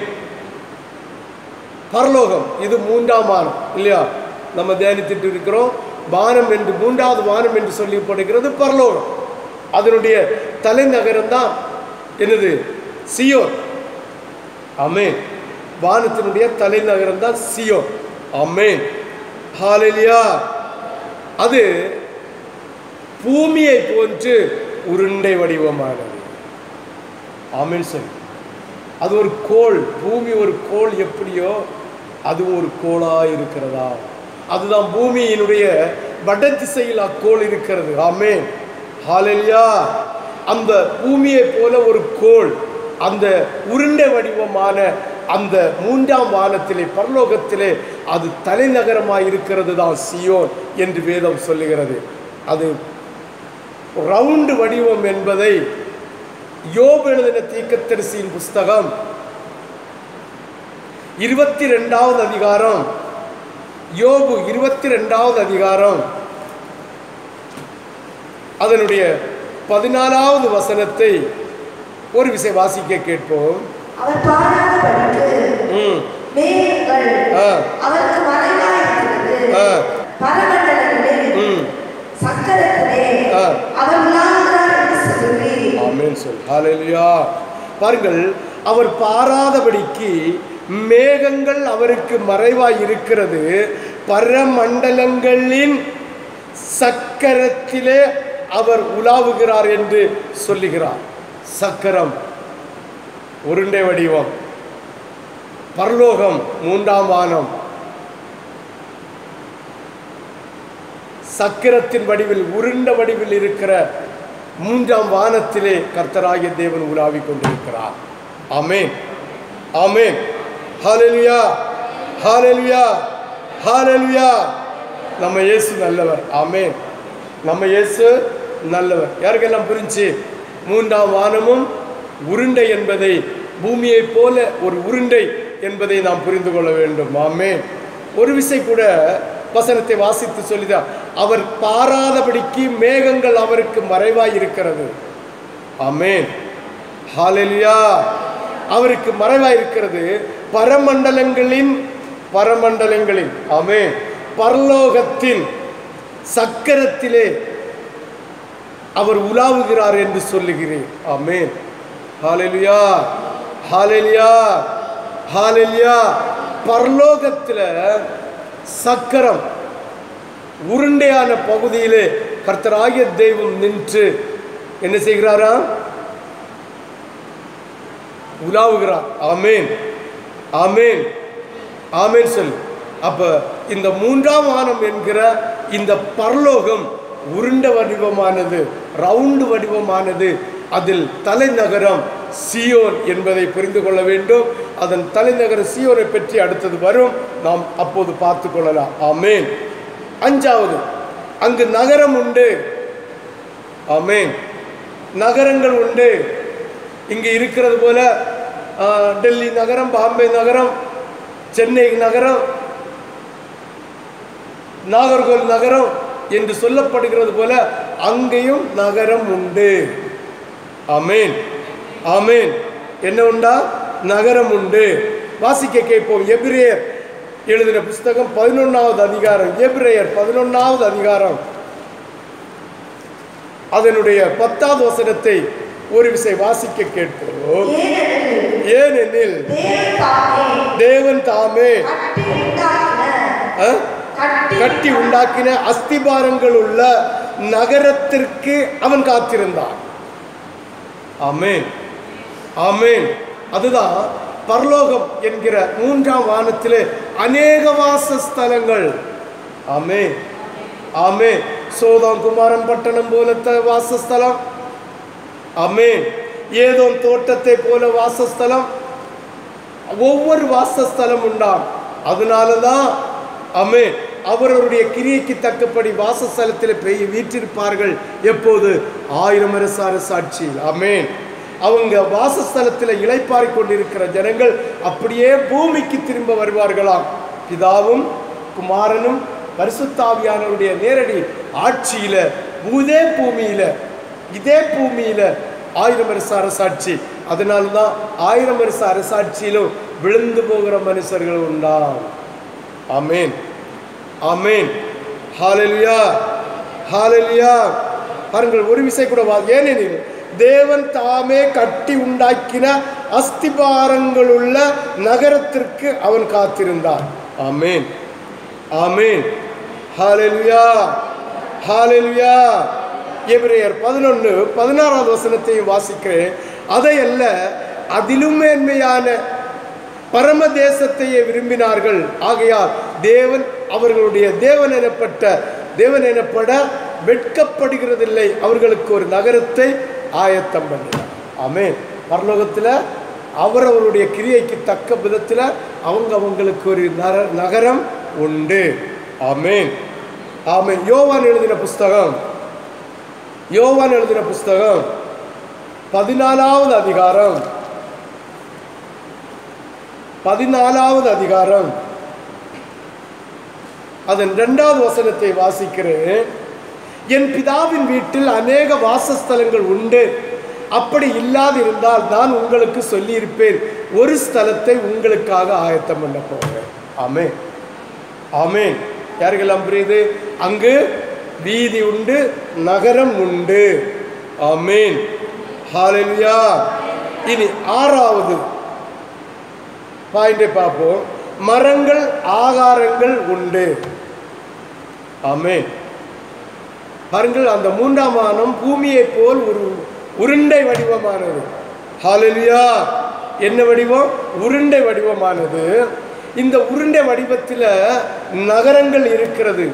பரலோகம் இது மூன்றாம் வானம் இல்லையா நம்ம தியானித்துட்டு இருக்கிறோம் வானம் என்று மூன்றாவது வானம் என்று சொல்லப்படுகிறது பரலோகம் அதனுடைய தலைநகரம் தான் என்னது சியோன் அமேன் வானத்தினுடைய தலைநகரம் தான் சியோன் அமேன் ஹalleluya அது பூமியை போன்று உருண்டை வடிவமானது ஆமென் சொல்லி அது ஒரு கோள் பூமி ஒரு கோள் எப்படியோ அது ஒரு கோளா இருக்கிறதா அதுதான் பூமியினுடைய வட திசையில் அக்கோள் இருக்கிறது ஆமென் ஹalleluya அந்த பூமியை போல ஒரு கோள் அந்த உருண்டை வடிவமான அந்த மூன்றாம் வானத்திலே பரலோகத்திலே அது தலைநகரமாய் இருக்கிறது தான் சியோன் என்று வேதம் சொல்லுகிறது அது ரவுண்டு வடிவம் என்பதை யோபு எழுதின தீக்கத்தரிசியின் புஸ்தகம் இருபத்தி ரெண்டாவது அதிகாரம் யோபு இருபத்தி ரெண்டாவது அதிகாரம் அதனுடைய பதினாலாவது வசனத்தை ஒரு விசை வாசிக்க கேட்போம் அவர் பாராதபடிக்கு ம் மேகங்கள் ஆ. அவருக்கு மறைவாயிருக்கிறது ஆ. பரமண்டலங்களே ம் சக்கரத்திலே ஆ. அவர் உலாவுகிறார் என்று சொல்லி ஆமென் சொல் ஹalleluya பாருங்கள் அவர் பாராதபடிக்கு மேகங்கள் அவருக்கு மறைவாய் இருக்கிறது பரமண்டலங்களின் சக்கரத்திலே அவர் உலாவுகிறார் என்று சொல்லுகிறார் சக்கரம் உருண்டை வடிவம் பரலோகம் மூன்றாம் வானம் சக்கரத்தின் வடிவில் உருண்ட வடிவில் இருக்கிற மூன்றாம் வானத்திலே கர்த்தராகிய தேவன் உலாவிக் கொண்டிருக்கிறார் ஆமென் ஆமென் ஹalleluya ஹalleluya ஹalleluya நம்ம இயேசு நல்லவர் ஆமென் நம்ம இயேசு நல்லவர் யாருக்கெல்லாம் புரிஞ்சு மூன்றாம் வானமும் உருண்டை என்பதை பூமியைப் போல ஒரு உருண்டை என்பதை நாம் புரிந்து கொள்ள வேண்டும் ஆமென் ஒரு விசை கூட வசனத்தை வாசித்து சொல்லிதான் அவர் பாராதபடிக்கு மேகங்கள் அவருக்கு மறைவாய் இருக்கிறது ஆமென் ஹalleluya அவருக்கு மறைவாய் இருக்கிறது பரமண்டலங்களின் பரமண்டலங்களின் ஆமென் பரலோகத்தின் சக்கரத்திலே அவர் உலாவுகிறார் என்று சொல்லுகிறேன் ஆமென் ஹalleluya ஹalleluya ஹalleluya பரலோகத்துல சக்கரம் உருண்டையான பகுதியிலே கர்த்தராகிய தெய்வம் நின்று என்ன செய்கிறாரா உலாவுகிறார் ஆமேன் ஆமேன் ஆமேன் சொல் அப்ப இந்த மூன்றாம் வானம் என்கிற இந்த பரலோகம் உருண்ட வடிவமானது ரவுண்டு வடிவமானது அதில் தலைநகரம் சியோன் என்பதை புரிந்து கொள்ள வேண்டும் அதன் தலைநகர சியோனை பற்றி அடுத்தது வரும் நாம் அப்போது பார்த்து கொள்ளலாம் ஆமேன் அஞ்சாவது அங்கு நகரம் உண்டு ஆமேன் நகரங்கள் உண்டு இங்கே இருக்கிறது போல ஆ, டெல்லி நகரம் பாம்பே நகரம் சென்னை நகரம் நாகர்கோவில் நகரம் என்று சொல்லப்படுகிறது போல அங்கேயும் நகரம் உண்டு ஆமேன் ஆமேன் என்ன உண்டா நகரம் உண்டு வாசிக்க கேட்போம் எபிரேயர் எழுதின புஸ்தகம் பதினொன்னாவது அதிகாரம் எபிரேயர் பதினொன்னாவது அதிகாரம் அதனுடைய பத்தாவது வசனத்தை ஒரு விசை வாசிக்க கேட்போம் ஏனெனில் ஏனெனில் தேவன் தாமே தேவன் தாமே கட்டி உண்டாக்கின ஆ, கட்டி கட்டி உண்டாக்கின அஸ்திபாரங்கள் உள்ள நகரத்திற்கு அவன் காத்திருந்தான் ஆமென் ஆமென் அதுதான் பரலோகம் என்கிற மூன்றாம் வானத்திலே அநேக வாசஸ்தலங்கள் ஆமென் ஆமென் சோதம் குமாரன் பட்டணம் போல வாசஸ்தலம் ஆமென் ஏதோ தோட்டத்தை போல வாசஸ்தலம் ஒவ்வொரு வாசஸ்தலம் உண்டாம் அதனால தான் அமே அவரவருடைய கிரியைக்கு தக்கபடி வாசஸ்தலத்தில் பெய் வீற்றிருப்பார்கள் எப்போது ஆயிரம் அரசு அரசாட்சியில் அமேன் அவங்க வாசஸ்தலத்தில் இளைப்பாறிக் கொண்டிருக்கிற ஜனங்கள் அப்படியே பூமிக்கு திரும்ப வருவார்களாம் பிதாவும் குமாரனும் பரிசுத்தாவியானவருடைய நேரடி ஆட்சியில இதே பூமியில இதே பூமியில ஆயிரம் வருஷ அரசாட்சி அதனால தான் ஆயிரம் வருஷ அரசாட்சியிலும் விழுந்து போகிற மனுஷர்கள் உண்டாம் ஆமேன் ஆமேன் ஹalleluya ஹalleluya பாருங்கள் ஒரு விசை கூட வா ஏனெனில் தேவன் தாமே கட்டி உண்டாக்கின அஸ்திபாரங்கள் உள்ள நகரத்திற்கு அவன் காத்திருந்தான் ஆமேன் ஆமேன் ஹalleluya ஹalleluya எபிரேயர் பதினொன்று பதினாறாவது வசனத்தையும் வாசிக்கிறேன் அதை அல்ல அதிலும் மேன்மையான பரம தேசத்தையே விரும்பினார்கள் ஆகையால் தேவன் அவர்களுடைய தேவன் எனப்பட்ட தேவன் எனப்பட வெட்கப்படுகிறதில்லை அவர்களுக்கு ஒரு நகரத்தை ஆயத்தம் பண்ணினார் ஆமென் பரலோகத்தில் அவரவருடைய கிரியைக்கு தக்க விதத்தில் அவங்க அவங்களுக்கு ஒரு நர நகரம் உண்டு ஆமென் ஆமென் யோவான் எழுதின புஸ்தகம் யோவான் எழுதின புஸ்தகம் பதினாலாவது அதிகாரம் பதினாலாவது அதிகாரம் அதன் இரண்டாவது வசனத்தை வாசிக்கிறேன் என் பிதாவின் வீட்டில் அநேக வாசஸ்தலங்கள் உண்டு அப்படி இல்லாதிருந்தால் நான் உங்களுக்கு சொல்லியிருப்பேன் ஒரு ஸ்தலத்தை உங்களுக்காக ஆயத்தம் பண்ண போகிறேன் ஆமே ஆமேன் யாருக்கெல்லாம் புரியுது அங்கு வீதி உண்டு நகரம் உண்டு ஆமேன் ஹalleluya இனி ஆறாவது பாயிண்டை பார்ப்போம் மரங்கள் ஆகாரங்கள் உண்டு ஆமென் பாருங்கள் அந்த மூன்றாம் வானம் பூமியைப் போல் ஒரு உருண்டை வடிவமானது ஹalleluya என்ன வடிவம் உருண்டை வடிவமானது இந்த உருண்டை வடிவத்தில் நகரங்கள் இருக்கிறது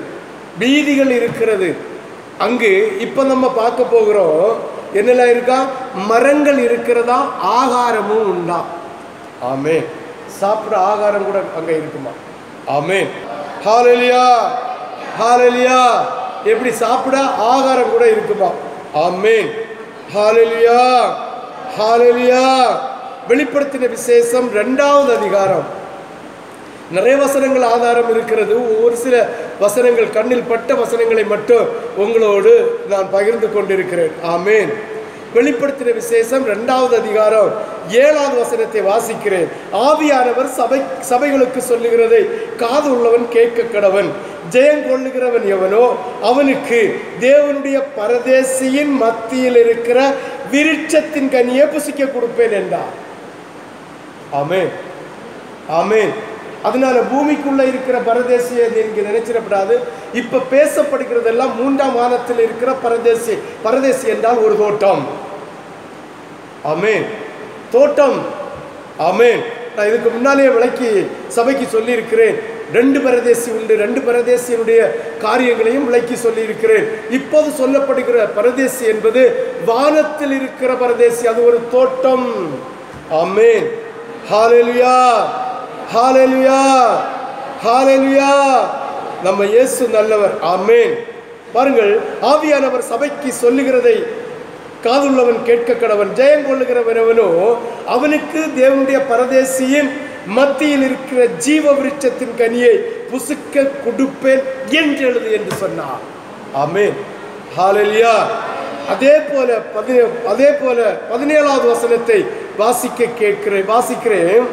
வீதிகள் இருக்கிறது அங்கு இப்போ நம்ம பார்க்க போகிறோம் என்னெல்லாம் இருக்கா மரங்கள் இருக்கிறதா ஆகாரமும் உண்டா ஆமே சாப்பிட ஆகாரம் கூட அங்க இருக்குமா ஆமே ஹாலலியா ஹாலலியா எப்படி சாப்பிட ஆகாரம் கூட இருக்குமா ஆமேன் ஹாலலியா ஹாலலியா வெளிப்படுத்தின விசேஷம் ரெண்டாவது அதிகாரம் நிறைய வசனங்கள் ஆதாரம் இருக்கிறது ஒரு சில வசனங்கள் கண்ணில் பட்ட வசனங்களை மட்டும் உங்களோடு நான் பகிர்ந்து கொண்டிருக்கிறேன் ஆமேன் வெளிப்படுத்தின விசேஷம் இரண்டாவது அதிகாரம் ஏழாவது வசனத்தை வாசிக்கிறேன் ஆவியானவர் சபை சபைகளுக்கு சொல்லுகிறதை காது உள்ளவன் கேட்க கடவன் ஜெயம் கொள்ளுகிறவன் எவனோ அவனுக்கு தேவனுடைய பரதேசியின் மத்தியில் இருக்கிற விருட்சத்தின் கனியை புசிக்க கொடுப்பேன் என்றார் ஆமென் ஆமென் அதனால பூமிக்குள்ள இருக்கிற பரதேசியை நீங்க நினைச்சிடப்படாது இப்ப பேசப்படுகிறதெல்லாம் மூன்றாம் வானத்தில் இருக்கிற பரதேசி பரதேசி என்றால் ஒரு தோட்டம் ஆமென் தோட்டம் ஆமென் நான் இதுக்கு முன்னாலேயே விளக்கி சபைக்கு சொல்லியிருக்கிறேன் ரெண்டு பரதேசி உண்டு ரெண்டு பரதேசியினுடைய காரியங்களையும் விளக்கி சொல்லியிருக்கிறேன் இப்போது சொல்லப்படுகிற பரதேசி என்பது வானத்தில் இருக்கிற பரதேசி அது ஒரு தோட்டம் ஆமென் ஹalleluya ஹalleluya ஹalleluya நம்ம இயேசு நல்லவர் ஆமென் பாருங்கள் ஆவியானவர் சபைக்கு சொல்லுகிறதை காதுள்ளவன் கேட்க கடவன் ஜெயம் கொள்ளுகிறவனவனோ அவனுக்கு தேவனுடைய பரதேசியின் மத்தியில் இருக்கிற ஜீவ விருட்சத்தின் கனியை புசுக்க கொடுப்பேன் என்று எழுது என்று சொன்னார் ஆமென் ஹalleluya அதே போல பதி அதே போல பதினேழாவது வசனத்தை வாசிக்க கேட்கிறேன் வாசிக்கிறேன்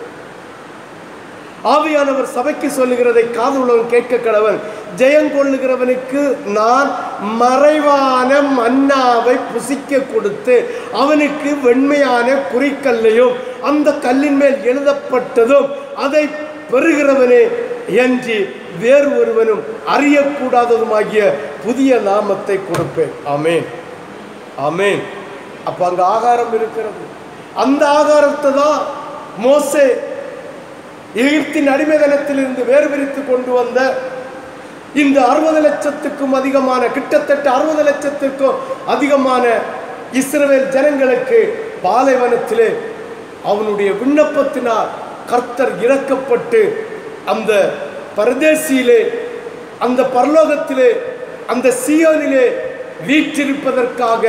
ஆவியானவர் சபைக்கு சொல்லுகிறதை காதுள்ளவன் கேட்க கடவன் ஜெயங்கொள்ளுகிறவனுக்கு நான் மறைவான மன்னாவை புசிக்க கொடுத்து அவனுக்கு வெண்மையான குறிக்கல்லையும் அந்த கல்லின் மேல் எழுதப்பட்டதும் அதை பெறுகிறவனே என்று வேறு ஒருவனும் அறியக்கூடாததுமாகிய புதிய நாமத்தை கொடுப்பேன் ஆமேன் ஆமேன் அப்ப அங்க ஆகாரம் இருக்கிறது அந்த ஆகாரத்தை தான் மோசே எகிப்தின் அடிமைதனத்திலிருந்து வேறு பிரித்து கொண்டு வந்த இந்த அறுபது லட்சத்துக்கும் அதிகமான கிட்டத்தட்ட அறுபது லட்சத்துக்கும் அதிகமான இஸ்ரவேல் ஜனங்களுக்கு பாலைவனத்திலே அவனுடைய விண்ணப்பத்தினால் கர்த்தர் இறக்கப்பட்டு அந்த பரதேசியிலே அந்த பரலோகத்திலே அந்த சியோனிலே வீற்றிருப்பதற்காக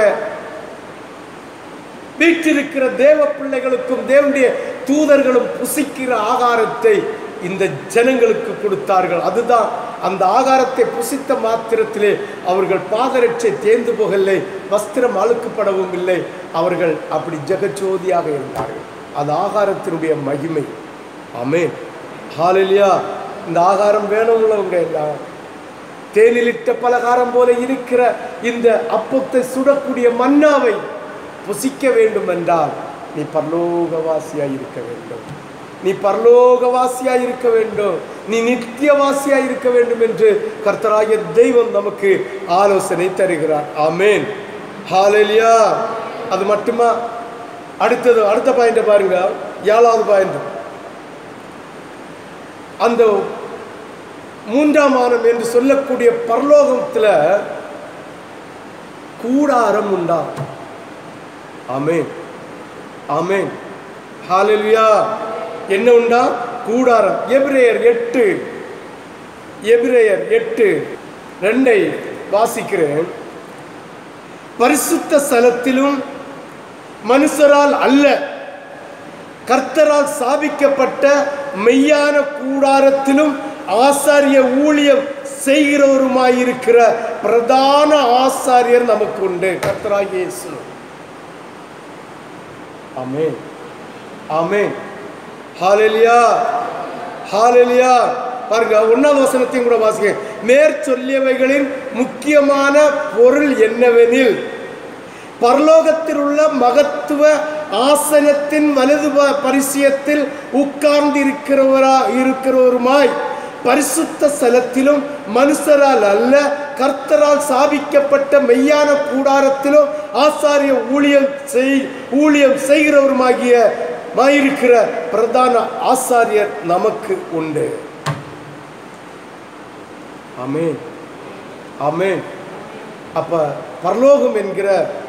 வீற்றிருக்கிற தேவ பிள்ளைகளுக்கும் தேவனுடைய தூதர்களும் புசிக்கிற ஆகாரத்தை இந்த ஜனங்களுக்கு கொடுத்தார்கள் அதுதான் அந்த ஆகாரத்தை புசித்த மாத்திரத்திலே அவர்கள் பாதரட்சை தேர்ந்து போகவில்லை வஸ்திரம் அழுக்கப்படவும் இல்லை அவர்கள் அப்படி ஜெகஜோதியாக இருந்தார்கள் அது ஆகாரத்தினுடைய மகிமை ஆமென் ஹாலெலியா இந்த ஆகாரம் வேணும்லவங்க எல்லாம் தேனிலிட்ட பலகாரம் போல இருக்கிற இந்த அப்பத்தை சுடக்கூடிய மன்னாவை புசிக்க வேண்டும் என்றால் நீ பரலோகவாசியாய் இருக்க வேண்டும் நீ பரலோகவாசியாய் இருக்க வேண்டும் நீ நித்தியவாசியாய் இருக்க வேண்டும் என்று கர்த்தராகிய தெய்வம் நமக்கு ஆலோசனை தருகிறார் ஆமேன் ஹாலேலியா அது மட்டுமா அடுத்தது அடுத்த பாயிண்ட பாருங்க ஏழாவது பாயிண்ட் அந்த மூன்றாம் வானம் என்று சொல்லக்கூடிய பரலோகத்துல கூடாரம் உண்டா ஆமென் ஆமென் ஹalleluya என்ன உண்டா கூடாரம் எபிரேயர் எட்டு எபிரேயர் எட்டு ரெண்டை வாசிக்கிறேன் பரிசுத்த ஸ்தலத்திலும் மனுஷரால் அல்ல கர்த்தரால் சாபிக்கப்பட்ட மெய்யான கூடாரத்திலும் ஆசாரிய ஊழியம் செய்கிறவருமாயிருக்கிற பிரதான ஆசாரியர் நமக்கு உண்டு கர்த்தராகிய இயேசு ஆமென் ஆமென் ஹalleluya ஹalleluya பாருங்க ஒன்னாவது வசனத்தையும் கூட வாசிங்க மேற்சொல்லியவைகளின் முக்கியமான பொருள் என்னவெனில் பரலோகத்தில் உள்ள மகத்துவ ஆசனத்தின் வலது ப- பரிசியத்தில் உட்கார்ந்து இருக்கிறவரா இருக்கிறவருமாய் பரிசுத்த ஸ்தலத்திலும் மனுஷரால் அல்ல கர்த்தரால் சாபிக்கப்பட்ட மெய்யான கூடாரத்திலும் ஆசாரிய ஊழியம் செய் ஊழியம் செய்கிறவருமாகிய மாயிருக்கிற பிரதான ஆசாரியர் நமக்கு உண்டு ஆமென் ஆமென் அப்ப பரலோகம் என்கிற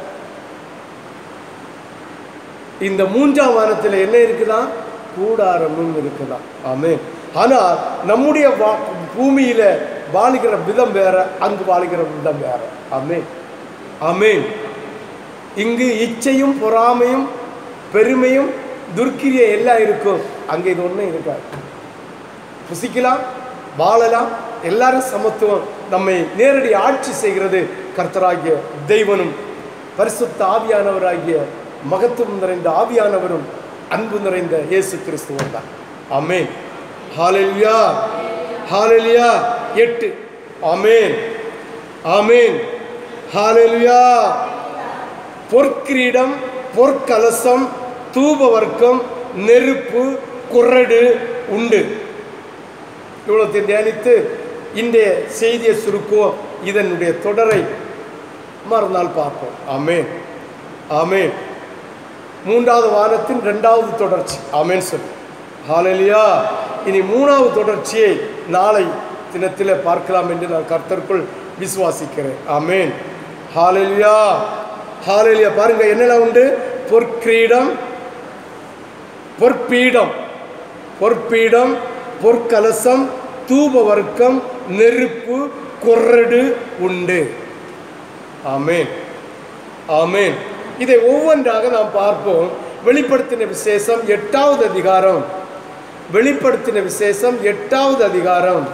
இந்த மூன்றாம் வானத்தில் என்ன இருக்குதான் கூடாரமும் இருக்குதான் ஆமென் ஆனா நம்முடைய வா- பூமியில வாழுகிற விதம் வேற அங்கு வாழுகிற விதம் வேற ஆமென் ஆமென் இங்கு இச்சையும் பொறாமையும் பெருமையும் துர்க்கிரிய எல்லாம் இருக்கும் அங்கே இது ஒன்றும் இருக்காது புசிக்கலாம் வாழலாம் எல்லாரும் சமத்துவம் நம்மை நேரடி ஆட்சி செய்கிறது கர்த்தராகிய தெய்வனும் பரிசுத்த ஆவியானவராகிய மகத்துவம் நிறைந்த ஆவியானவரும் அன்பு நிறைந்த இயேசு கிறிஸ்துவம் தான் ஆமென் ஹalleluya ஹalleluya எட்டு ஆமென் ஆமென் ஹalleluya பொற்கிரீடம் பொற்கலசம் தூபவர்க்கம் நெருப்பு குறடு உண்டு இவ்வளோத்தை தியானித்து இன்றைய செய்தியை சுருக்குவோம் இதனுடைய தொடரை மறுநாள் பார்ப்போம் ஆமென் ஆமென் மூன்றாவது வாரத்தின் இரண்டாவது தொடர்ச்சி ஆமென் சொல்லு ஹalleluya இனி மூணாவது தொடர்ச்சியை நாளை தினத்தில் பார்க்கலாம் என்று நான் கர்த்தருக்குள் விசுவாசிக்கிறேன் ஆமென் ஹalleluya ஹalleluya பாருங்க என்னெல்லாம் உண்டு பொற்கிரீடம் பொற்பீடம் பொற்பீடம் பொற்கலசம் தூபவர்க்கம் நெருப்பு குறடு உண்டு ஆமென் ஆமென் இதை ஒவ்வொன்றாக நாம் பார்ப்போம் வெளிப்படுத்தின விசேஷம் எட்டாவது அதிகாரம் வெளிப்படுத்தின விசேஷம் எட்டாவது அதிகாரம்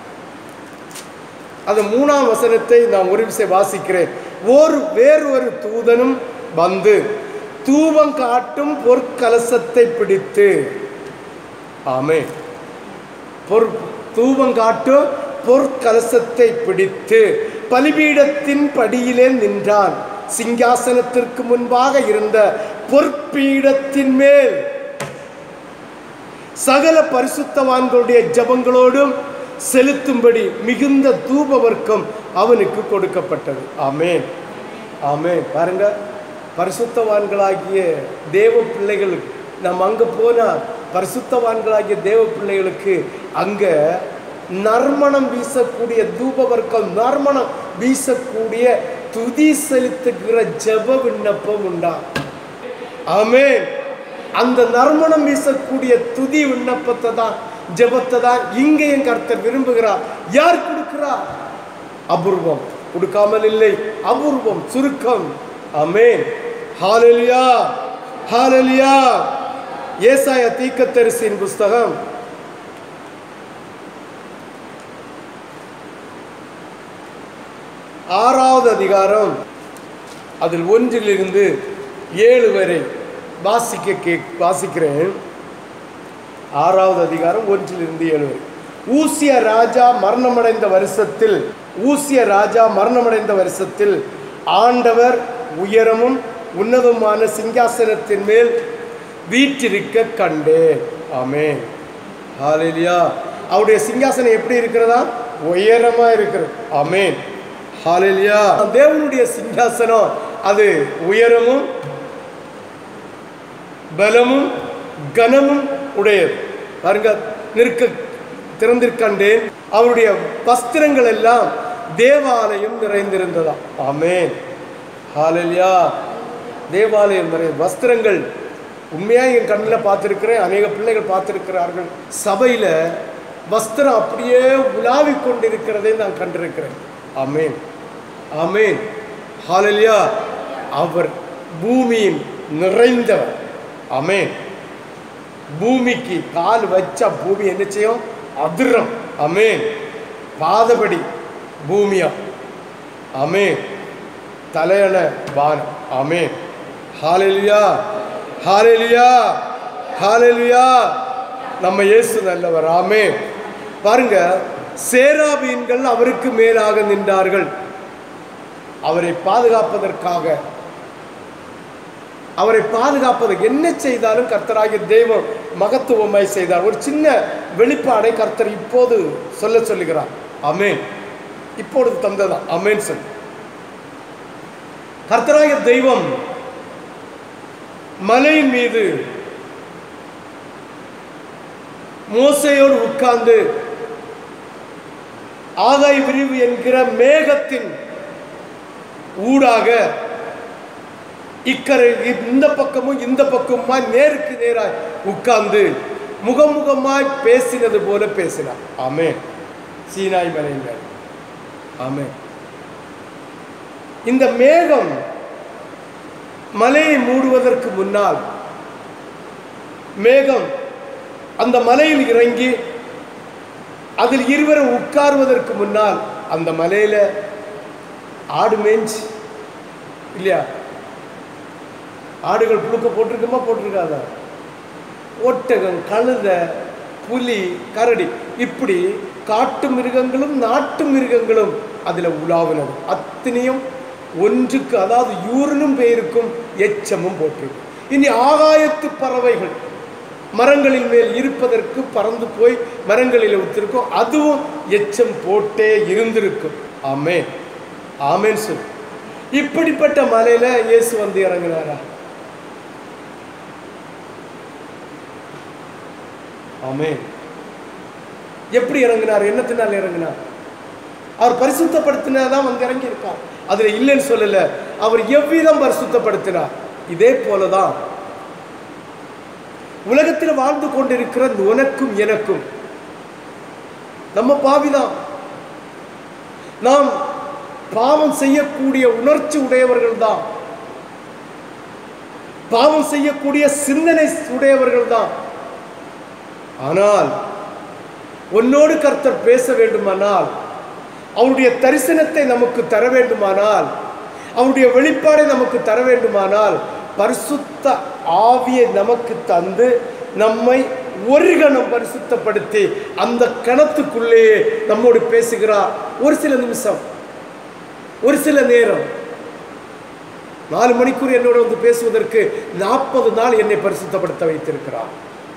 அது மூணாம் வசனத்தை நான் ஒரு விஷயம் வாசிக்கிறேன் ஒரு வேறு ஒரு தூதனும் வந்து தூபம் காட்டும் பொற்கலசத்தை பிடித்து ஆமே பொற் தூபம் காட்டும் பொற்கலசத்தை பிடித்து பலிபீடத்தின் படியிலே நின்றான் சிங்காசனத்திற்கு முன்பாக இருந்த பொற்பீடத்தின் மேல் சகல பரிசுத்தவான்களுடைய ஜபங்களோடும் செலுத்தும்படி மிகுந்த தூப வர்க்கம் அவனுக்கு கொடுக்கப்பட்டது ஆமென் ஆமென் பாருங்க பரிசுத்தவான்களாகிய தேவ பிள்ளைகள் நம்ம அங்க போனா பரிசுத்தவான்களாகிய தேவ பிள்ளைகளுக்கு அங்க நறுமணம் வீசக்கூடிய தூப வர்க்கம் நறுமணம் வீசக்கூடிய துதி செலுத்துகிற ஜெப விண்ணப்பம் உண்டா ஆமென் அந்த நறுமணம் வீசக்கூடிய துதி விண்ணப்பத்தை தான் ஜெபத்தை தான் இங்கேயும் கர்த்தர் விரும்புகிறார் யார் கொடுக்கிறார் அபூர்வம் கொடுக்காமல் இல்லை அபூர்வம் சுருக்கம் ஆமென் ஹalleluya ஹalleluya ஏசாயா தீர்க்கதரிசியின் புஸ்தகம் ஆறாவது அதிகாரம் அதில் ஒன்றிலிருந்து ஏழு வரை வாசிக்க கே வாசிக்கிறேன் ஆறாவது அதிகாரம் ஒன்றிலிருந்து ஏழு வரை ஊசிய ராஜா மரணமடைந்த வருஷத்தில் ஊசிய ராஜா மரணமடைந்த வருஷத்தில் ஆண்டவர் உயரமும் உன்னதமான சிங்காசனத்தின் மேல் வீற்றிருக்க கண்டேன் ஆமென் ஹalleluya அவருடைய சிங்காசனம் எப்படி இருக்கிறதா உயரமா இருக்கிறது ஆமென் ஹalleluya தேவனுடைய சிங்காசனம் அது உயரமும் பலமும் கனமும் உடையது பாருங்க நிற்க திறந்திருக்கண்டேன் அவருடைய வஸ்திரங்கள் எல்லாம் தேவாலயம் நிறைந்திருந்ததா ஆமென் ஹalleluya தேவாலயம் நிறைய வஸ்திரங்கள் உண்மையா என் கண்ணில் பார்த்துருக்கிறேன் அநேக பிள்ளைகள் பார்த்துருக்கிறார்கள் சபையில வஸ்திரம் அப்படியே உலாவிக் கொண்டிருக்கிறதை நான் கண்டிருக்கிறேன் ஆமென் ஆமென் ஹalleluya அவர் பூமியின் நிறைந்தவர் ஆமென் பூமிக்கு கால் வச்சா பூமி என்ன செய்யும் அதிரம் அமேன் பாதபடி பூமியா அமேன் தலையண வானம் அமேன் ஹalleluya ஹalleluya ஹalleluya நம்ம இயேசு நல்லவர் ஆமென் பாருங்க சேராபீன்கள் அவருக்கு மேலாக நின்றார்கள் அவரை பாதுகாப்பதற்காக அவரை பாதுகாப்பதற்கு என்ன செய்தாலும் கர்த்தராகிய தெய்வம் மகத்துவமாய் செய்தார் ஒரு சின்ன வெளிப்பாடை கர்த்தர் இப்போது சொல்ல சொல்லுகிறார் அமேன் இப்பொழுது தந்ததான் அமேன் சொல் கர்த்தராகிய தெய்வம் மலையின் மீது மோசையோடு உட்கார்ந்து ஆகாய விரிவு என்கிற மேகத்தின் ஊடாக இக்கரை இந்த பக்கமும் இந்த பக்கமுமாய் நேருக்கு நேராய் உட்கார்ந்து முகமுகமாய் பேசினது போல பேசினார் ஆமே சீனாய் மலையின் மேல் ஆமே இந்த மேகம் மலையை மூடுவதற்கு முன்னால் மேகம் அந்த மலையில் இறங்கி அதில் இருவரும் உட்காருவதற்கு முன்னால் அந்த மலையில ஆடு மேய்ஞ்சி இல்லையா ஆடுகள் புழுக்க போட்டிருக்குமா போட்டிருக்காதா ஒட்டகம் கழுத புலி கரடி இப்படி காட்டு மிருகங்களும் நாட்டு மிருகங்களும் அதில் உலாவினது அத்தனையும் ஒன்றுக்கு அதாவது யூரினும் பெயருக்கும் எச்சமும் போட்டிருக்கு இனி ஆகாயத்து பறவைகள் மரங்களின் மேல் இருப்பதற்கு பறந்து போய் மரங்களில் ஒத்திருக்கும் அதுவும் எச்சம் போட்டே இருந்திருக்கும் ஆமே ஆமேன்னு சொல்லு இப்படிப்பட்ட மலையில இயேசு வந்து இறங்கினாரா ஆமே எப்படி இறங்கினார் என்னத்தினால் இறங்கினார் அவர் பரிசுத்தப்படுத்தினாதான் வந்து இறங்கி இருக்கார் அதுல இல்லைன்னு சொல்லல அவர் எவ்விதம் பரிசுத்தப்படுத்தினார் இதே போலதான் உலகத்தில் வாழ்ந்து கொண்டிருக்கிற இந்த உனக்கும் எனக்கும் நம்ம பாவிதான் நாம் பாவம் செய்யக்கூடிய உணர்ச்சி உடையவர்கள் தான் பாவம் செய்யக்கூடிய சிந்தனை உடையவர்கள் தான் ஆனால் உன்னோடு கர்த்தர் பேச வேண்டுமானால் அவருடைய தரிசனத்தை நமக்கு தர வேண்டுமானால் அவருடைய வெளிப்பாடை நமக்கு தர வேண்டுமானால் பரிசுத்த ஆவியை நமக்கு தந்து நம்மை ஒரு கணம் பரிசுத்தப்படுத்தி அந்த கணத்துக்குள்ளேயே நம்மோடு பேசுகிறார் ஒரு சில நிமிஷம் ஒரு சில நேரம் நாலு மணிக்கூர் என்னோட வந்து பேசுவதற்கு நாற்பது நாள் என்னை பரிசுத்தப்படுத்த வைத்திருக்கிறார்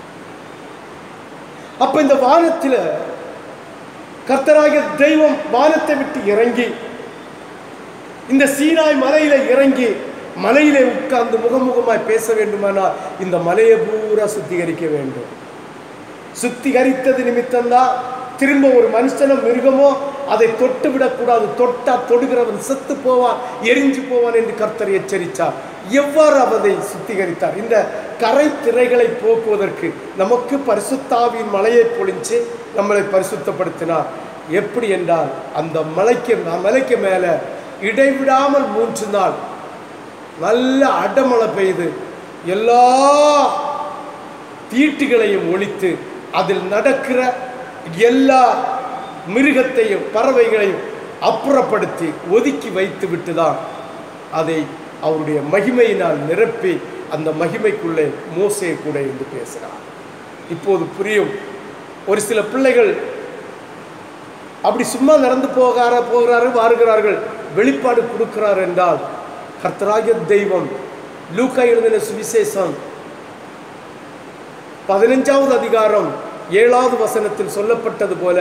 அப்ப இந்த வானத்தில் கர்த்தராகிய தெய்வம் வானத்தை விட்டு இறங்கி இந்த சீனாய் மலையில இறங்கி மலையிலே உட்கார்ந்து முகமுகமாய் பேச வேண்டுமானால் இந்த மலையை பூரா சுத்திகரிக்க வேண்டும் சுத்திகரித்தது நிமித்தம்தான் திரும்ப ஒரு மனுஷனோ மிருகமோ அதை தொட்டு விடக்கூடாது தொட்டா தொடுகிறவன் செத்து போவான் எரிஞ்சு போவான் என்று கர்த்தர் எச்சரித்தார் எவ்வாறு அவதை சுத்திகரித்தார் இந்த கரை திரைகளை போக்குவதற்கு நமக்கு பரிசுத்தாவின் மலையை பொழிஞ்சு நம்மளை பரிசுத்தப்படுத்தினார் எப்படி என்றால் அந்த மலைக்கு மலைக்கு மேலே இடைவிடாமல் மூன்று நாள் நல்ல அடமழை பெய்து எல்லா தீட்டுகளையும் ஒழித்து அதில் நடக்கிற எல்லா மிருகத்தையும் பறவைகளையும் அப்புறப்படுத்தி ஒதுக்கி வைத்து விட்டுதான் அதை அவருடைய மகிமையினால் நிரப்பி அந்த மகிமைக்குள்ளே மோசே கூட என்று பேசுகிறார் இப்போது புரியும் ஒரு சில பிள்ளைகள் அப்படி சும்மா நடந்து போகார போகிறாரு வாருகிறார்கள் வெளிப்பாடு கொடுக்கிறார் என்றால் கர்த்தராகிய தெய்வம் லூக்கா எழுதின சுவிசேஷம் பதினஞ்சாவது அதிகாரம் ஏழாவது வசனத்தில் சொல்லப்பட்டது போல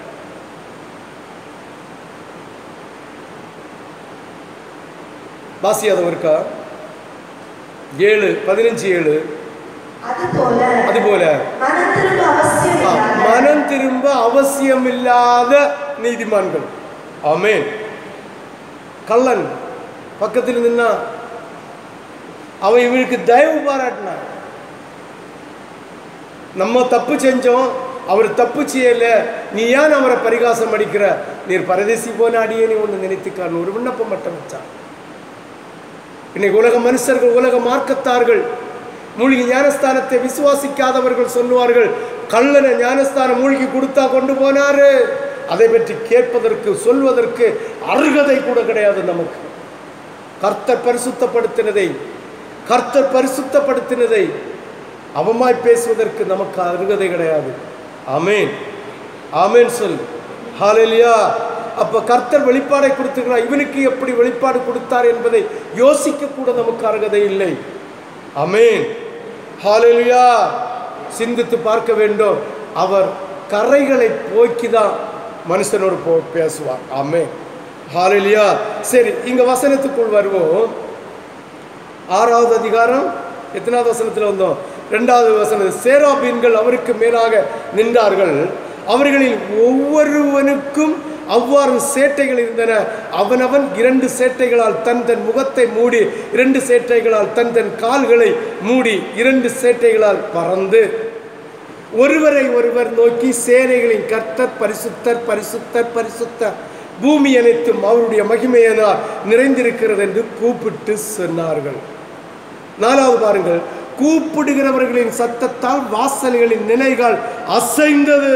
வாசியாதம் இருக்கா ஏழு பதினஞ்சு ஏழு அதுபோல அதுபோல மனத்திற்கு அவசியம் ஆ, இல்லாத மனம் திரும்ப அவசியமில்லாத நீதிமான்கள் ஆமென் கள்ளன் பக்கத்தில் நின்னா அவன் இவனுக்கு தயவு பாராட்டினான் நம்ம தப்பு செஞ்சோம் அவர் தப்பு செய்யல நீ ஏன் அவரை பரிகாசம் அடிக்கிற நீர் பரதேசி போன அடியே நீ ஒன்று நினைத்துக்காரன் ஒரு விண்ணப்பம் மட்டும் வச்சான் இன்னைக்கு உலக மனுஷர்கள் உலக மார்க்கத்தார்கள் மூழ்கி ஞானஸ்தானத்தை விசுவாசிக்காதவர்கள் சொல்லுவார்கள் கள்ளனை ஞானஸ்தானம் மூழ்கி கொடுத்தா கொண்டு போனாரு அதை பற்றி கேட்பதற்கு சொல்வதற்கு அருகதை கூட கிடையாது நமக்கு கர்த்தர் பரிசுத்தப்படுத்தினதை கர்த்தர் பரிசுத்தப்படுத்தினதை அவமாய் பேசுவதற்கு நமக்கு அருகதை கிடையாது ஆமேன் ஆமேன் சொல் ஹalleluya அப்ப கர்த்தர் வெளிப்பாடை கொடுத்துக்கிறார் இவனுக்கு எப்படி வெளிப்பாடு கொடுத்தார் என்பதை யோசிக்க கூட நமக்கு அருகதை இல்லை ஆமேன் ஹalleluya சிந்தித்து பார்க்க வேண்டும் அவர் கரைகளை போக்கி தான் மனுஷனோடு போ பேசுவார் ஆமேன் ஹalleluya சரி இங்க வசனத்துக்குள் வருவோம் ஆறாவது அதிகாரம் எத்தனாவது வசனத்தில் வந்தோம் ரெண்டாவது வசனம் சேராபீன்கள் அவருக்கு மேலாக நின்றார்கள் அவர்களில் ஒவ்வொருவனுக்கும் அவ்வாறு சேட்டைகள் இருந்தன அவனவன் இரண்டு சேட்டைகளால் தன் தன் முகத்தை மூடி இரண்டு சேட்டைகளால் தன் தன் கால்களை மூடி இரண்டு சேட்டைகளால் பறந்து ஒருவரை ஒருவர் நோக்கி சேனைகளின் கர்த்தர் பரிசுத்தர் பரிசுத்தர் பரிசுத்தர் பூமி அனைத்தும் அவருடைய மகிமையினால் நிறைந்திருக்கிறது என்று கூப்பிட்டு சொன்னார்கள் நாலாவது பாருங்கள் கூப்பிடுகிறவர்களின் சத்தத்தால் வாசல்களின் நிலைகள் அசைந்தது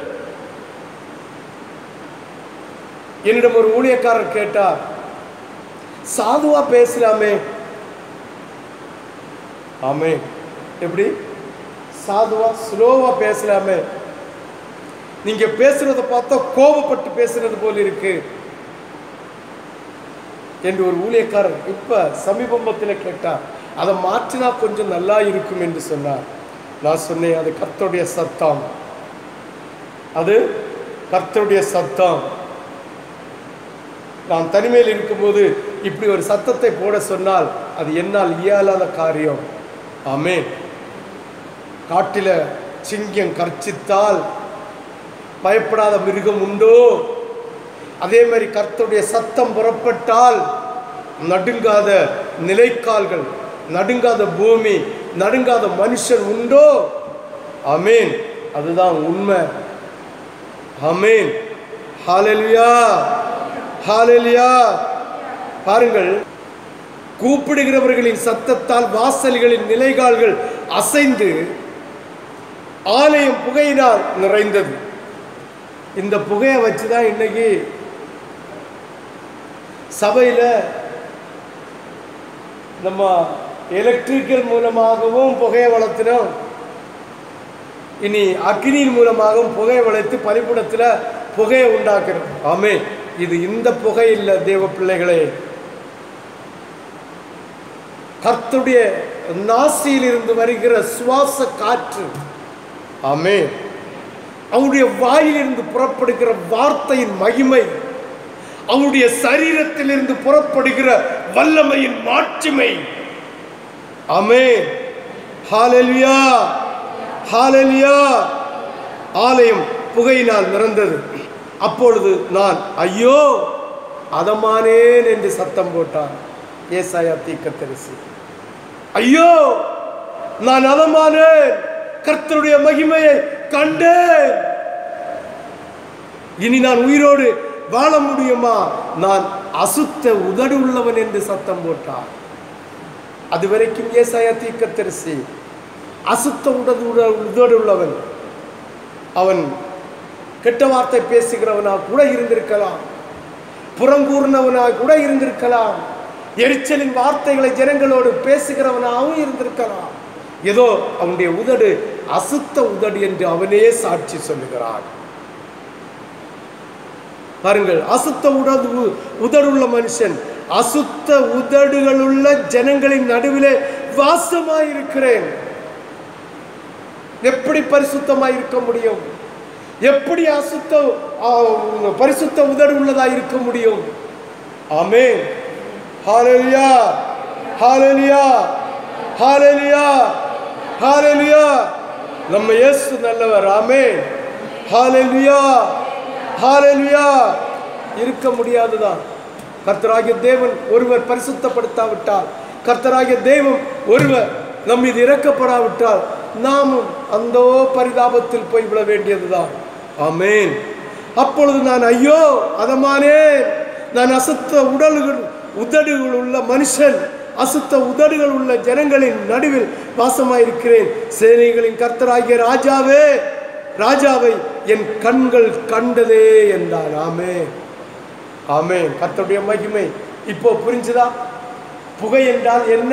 என்னிடம் ஒரு ஊழியக்காரர் கேட்டார் சாதுவா பேசலாமே ஆமே எப்படி சாதுவா ஸ்லோவா பேசலாமே நீங்க பேசுறத பார்த்தா கோபப்பட்டு பேசுறது போல இருக்கு என்று ஒரு ஊழியக்காரர் இப்ப சமீபத்தில் கேட்டார் அதை மாற்றினா கொஞ்சம் நல்லா இருக்கும் என்று சொன்னார் நான் சொன்னேன் அது கர்த்தருடைய சத்தம் அது கர்த்தருடைய சத்தம் நான் தனிமையில் இருக்கும்போது இப்படி ஒரு சத்தத்தை போட சொன்னால் அது என்னால் இயலாத காரியம் ஆமே காட்டில சிங்கம் கர்ச்சித்தால் பயப்படாத மிருகம் உண்டோ அதே மாதிரி கர்த்தருடைய சத்தம் புறப்பட்டால் நடுங்காத நிலைக்கால்கள் நடுங்காத பூமி நடுங்காத மனுஷன் உண்டோ அமேன் அதுதான் உண்மை அமேன் ஹalleluya ஹalleluya பாருங்கள் கூப்பிடுகிறவர்களின் சத்தத்தால் வாசல்களின் நிலைகால்கள் அசைந்து ஆலயம் புகையினால் நிறைந்தது இந்த புகையை வச்சு தான் இன்னைக்கு சபையில் நம்ம எலக்ட்ரிக்கல் மூலமாகவும் புகையை வளர்த்தினோம் இனி அக்னியின் மூலமாகவும் புகையை வளர்த்து பலிபுடத்தில் புகையை உண்டாக்குறோம் ஆமே இது இந்த புகை இல்லை தேவ பிள்ளைகளே கர்த்துடைய நாசியிலிருந்து வருகிற சுவாச காற்று ஆமே அவருடைய வாயிலிருந்து புறப்படுகிற வார்த்தையின் மகிமை அவருடைய சரீரத்திலிருந்து புறப்படுகிற வல்லமையின் மாட்சிமை ஆமே ஹalleluya ஹalleluya ஆலயம் புகையினால் நிறந்தது அப்பொழுது நான் ஐயோ அதமானேன் என்று சத்தம் போட்டான் ஏசாயா தீக்கத்தரிசி ஐயோ நான் அதமானேன் கர்த்தருடைய மகிமையை கண்டேன் இனி நான் உயிரோடு வாழ முடியுமா நான் அசுத்த உதடு உள்ளவன் என்று சத்தம் போட்டான் அது வரைக்கும் ஏசாயா தீக்கத்தரிசி அசுத்த உடது உட- உதடு உள்ளவன் அவன் கெட்ட வார்த்தை பேசுகிறவனா கூட இருந்திருக்கலாம் புறங்கூர்னவனா கூட இருந்திருக்கலாம் எரிச்சலின் வார்த்தைகளை ஜனங்களோடு பேசுகிறவனாகவும் இருந்திருக்கலாம் ஏதோ அவனுடைய உதடு அசுத்த உதடு என்று அவனே சாட்சி சொல்லுகிறான் பாருங்கள் அசுத்த உடது உதடுள்ள மனுஷன் அசுத்த உதடுகளுள்ள ஜனங்களின் நடுவிலே வாசமாயிருக்கிறேன் எப்படி பரிசுத்தமாய் இருக்க முடியும் எப்படி அசுத்த ஆ, பரிசுத்த உதடு உள்ளதா இருக்க முடியும் ஆமே ஹalleluya ஹalleluya ஹalleluya ஹalleluya நம்ம இயேசு நல்லவர் ஆமே ஹalleluya ஹalleluya இருக்க முடியாதுதான் கர்த்தராகிய தேவன் ஒருவர் பரிசுத்தப்படுத்தாவிட்டால் கர்த்தராகிய தெய்வம் ஒருவர் நம் மீது இறக்கப்படாவிட்டால் நாமும் அந்த பரிதாபத்தில் போய் விட வேண்டியதுதான் ஆமென் அப்பொழுது நான் ஐயோ அதமானேன் நான் அசுத்த உடல்கள் உதடுகள் உள்ள மனுஷன் அசுத்த உதடுகள் உள்ள ஜனங்களின் நடுவில் வாசமாயிருக்கிறேன் சேனைகளின் கர்த்தராகிய ராஜாவே ராஜாவை என் கண்கள் கண்டதே என்றார் ஆமே ஆமே கர்த்தருடைய மகிமை இப்போ புரிஞ்சுதா புகை என்றால் என்ன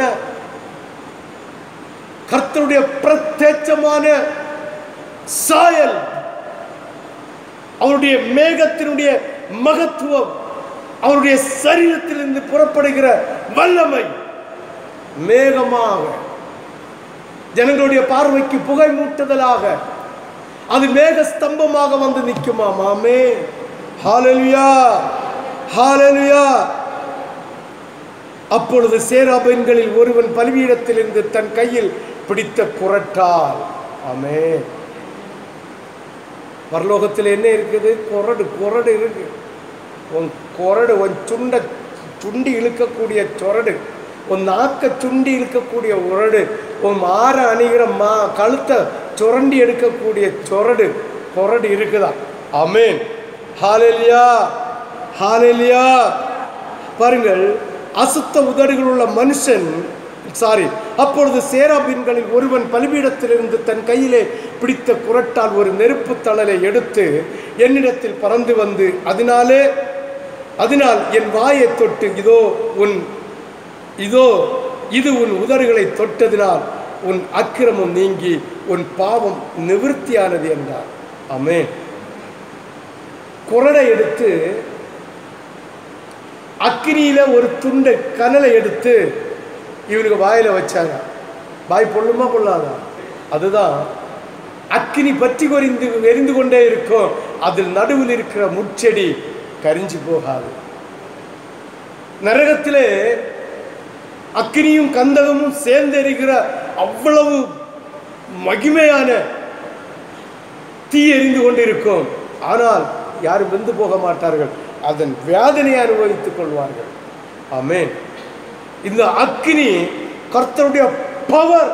கர்த்தருடைய பிரத்யட்சமான சாயல் அவருடைய மேகத்தினுடைய மகத்துவம் அவருடைய சரீரத்திலிருந்து புறப்படுகிற வல்லமை மேகமாக ஜனங்களுடைய பார்வைக்கு புகை மூட்டுதலாக அது மேக ஸ்தம்பமாக வந்து நிற்குமா மாமே ஹalleluya ஹalleluya அப்பொழுது சேராபெண்களில் ஒருவன் பலிபீடத்திலிருந்து தன் கையில் பிடித்த குரட்டால் ஆமே பரலோகத்தில் என்ன இருக்குது குரடு குரடு இருக்கு உன் கொரடு உன் சுண்ட சுண்டி இழுக்கக்கூடிய சொரடு உன் நாக்க சுண்டி இழுக்கக்கூடிய உரடு உன் மாற அணிகிற மா கழுத்தை சுரண்டி எடுக்கக்கூடிய சொரடு கொரடு இருக்குதா அமேன் ஹாலெலியா ஹாலெலியா பாருங்கள் அசுத்த உதடுகள் உள்ள மனுஷன் சாரி அப்பொழுது சேராபீன்களில் ஒருவன் பலிபீடத்திலிருந்து தன் கையிலே பிடித்த குரட்டால் ஒரு நெருப்பு தழலை எடுத்து என்னிடத்தில் பறந்து வந்து அதனாலே அதனால் என் வாயை தொட்டு இதோ உன் இதோ இது உன் உதடுகளை தொட்டதினால் உன் அக்கிரமம் நீங்கி உன் பாவம் நிவிருத்தியானது என்றார் ஆமென் குரடை எடுத்து அக்கினியில ஒரு துண்டை கனலை எடுத்து இவனுக்கு வாயில வச்சாங்க வாய் பொல்லுமா பொல்லாதா அதுதான் அக்கினி பற்றி கொறிந்து எரிந்து கொண்டே இருக்கும் அதில் நடுவில் இருக்கிற முட்செடி கரிஞ்சு போகாது நரகத்திலே அக்கினியும் கந்தகமும் சேர்ந்து எரிகிற அவ்வளவு மகிமையான தீ எரிந்து கொண்டிருக்கும் ஆனால் யாரும் வெந்து போக மாட்டார்கள் அதன் வேதனையை அனுபவித்துக் கொள்வார்கள் ஆமென் இந்த அக்கினி கர்த்தருடைய பவர்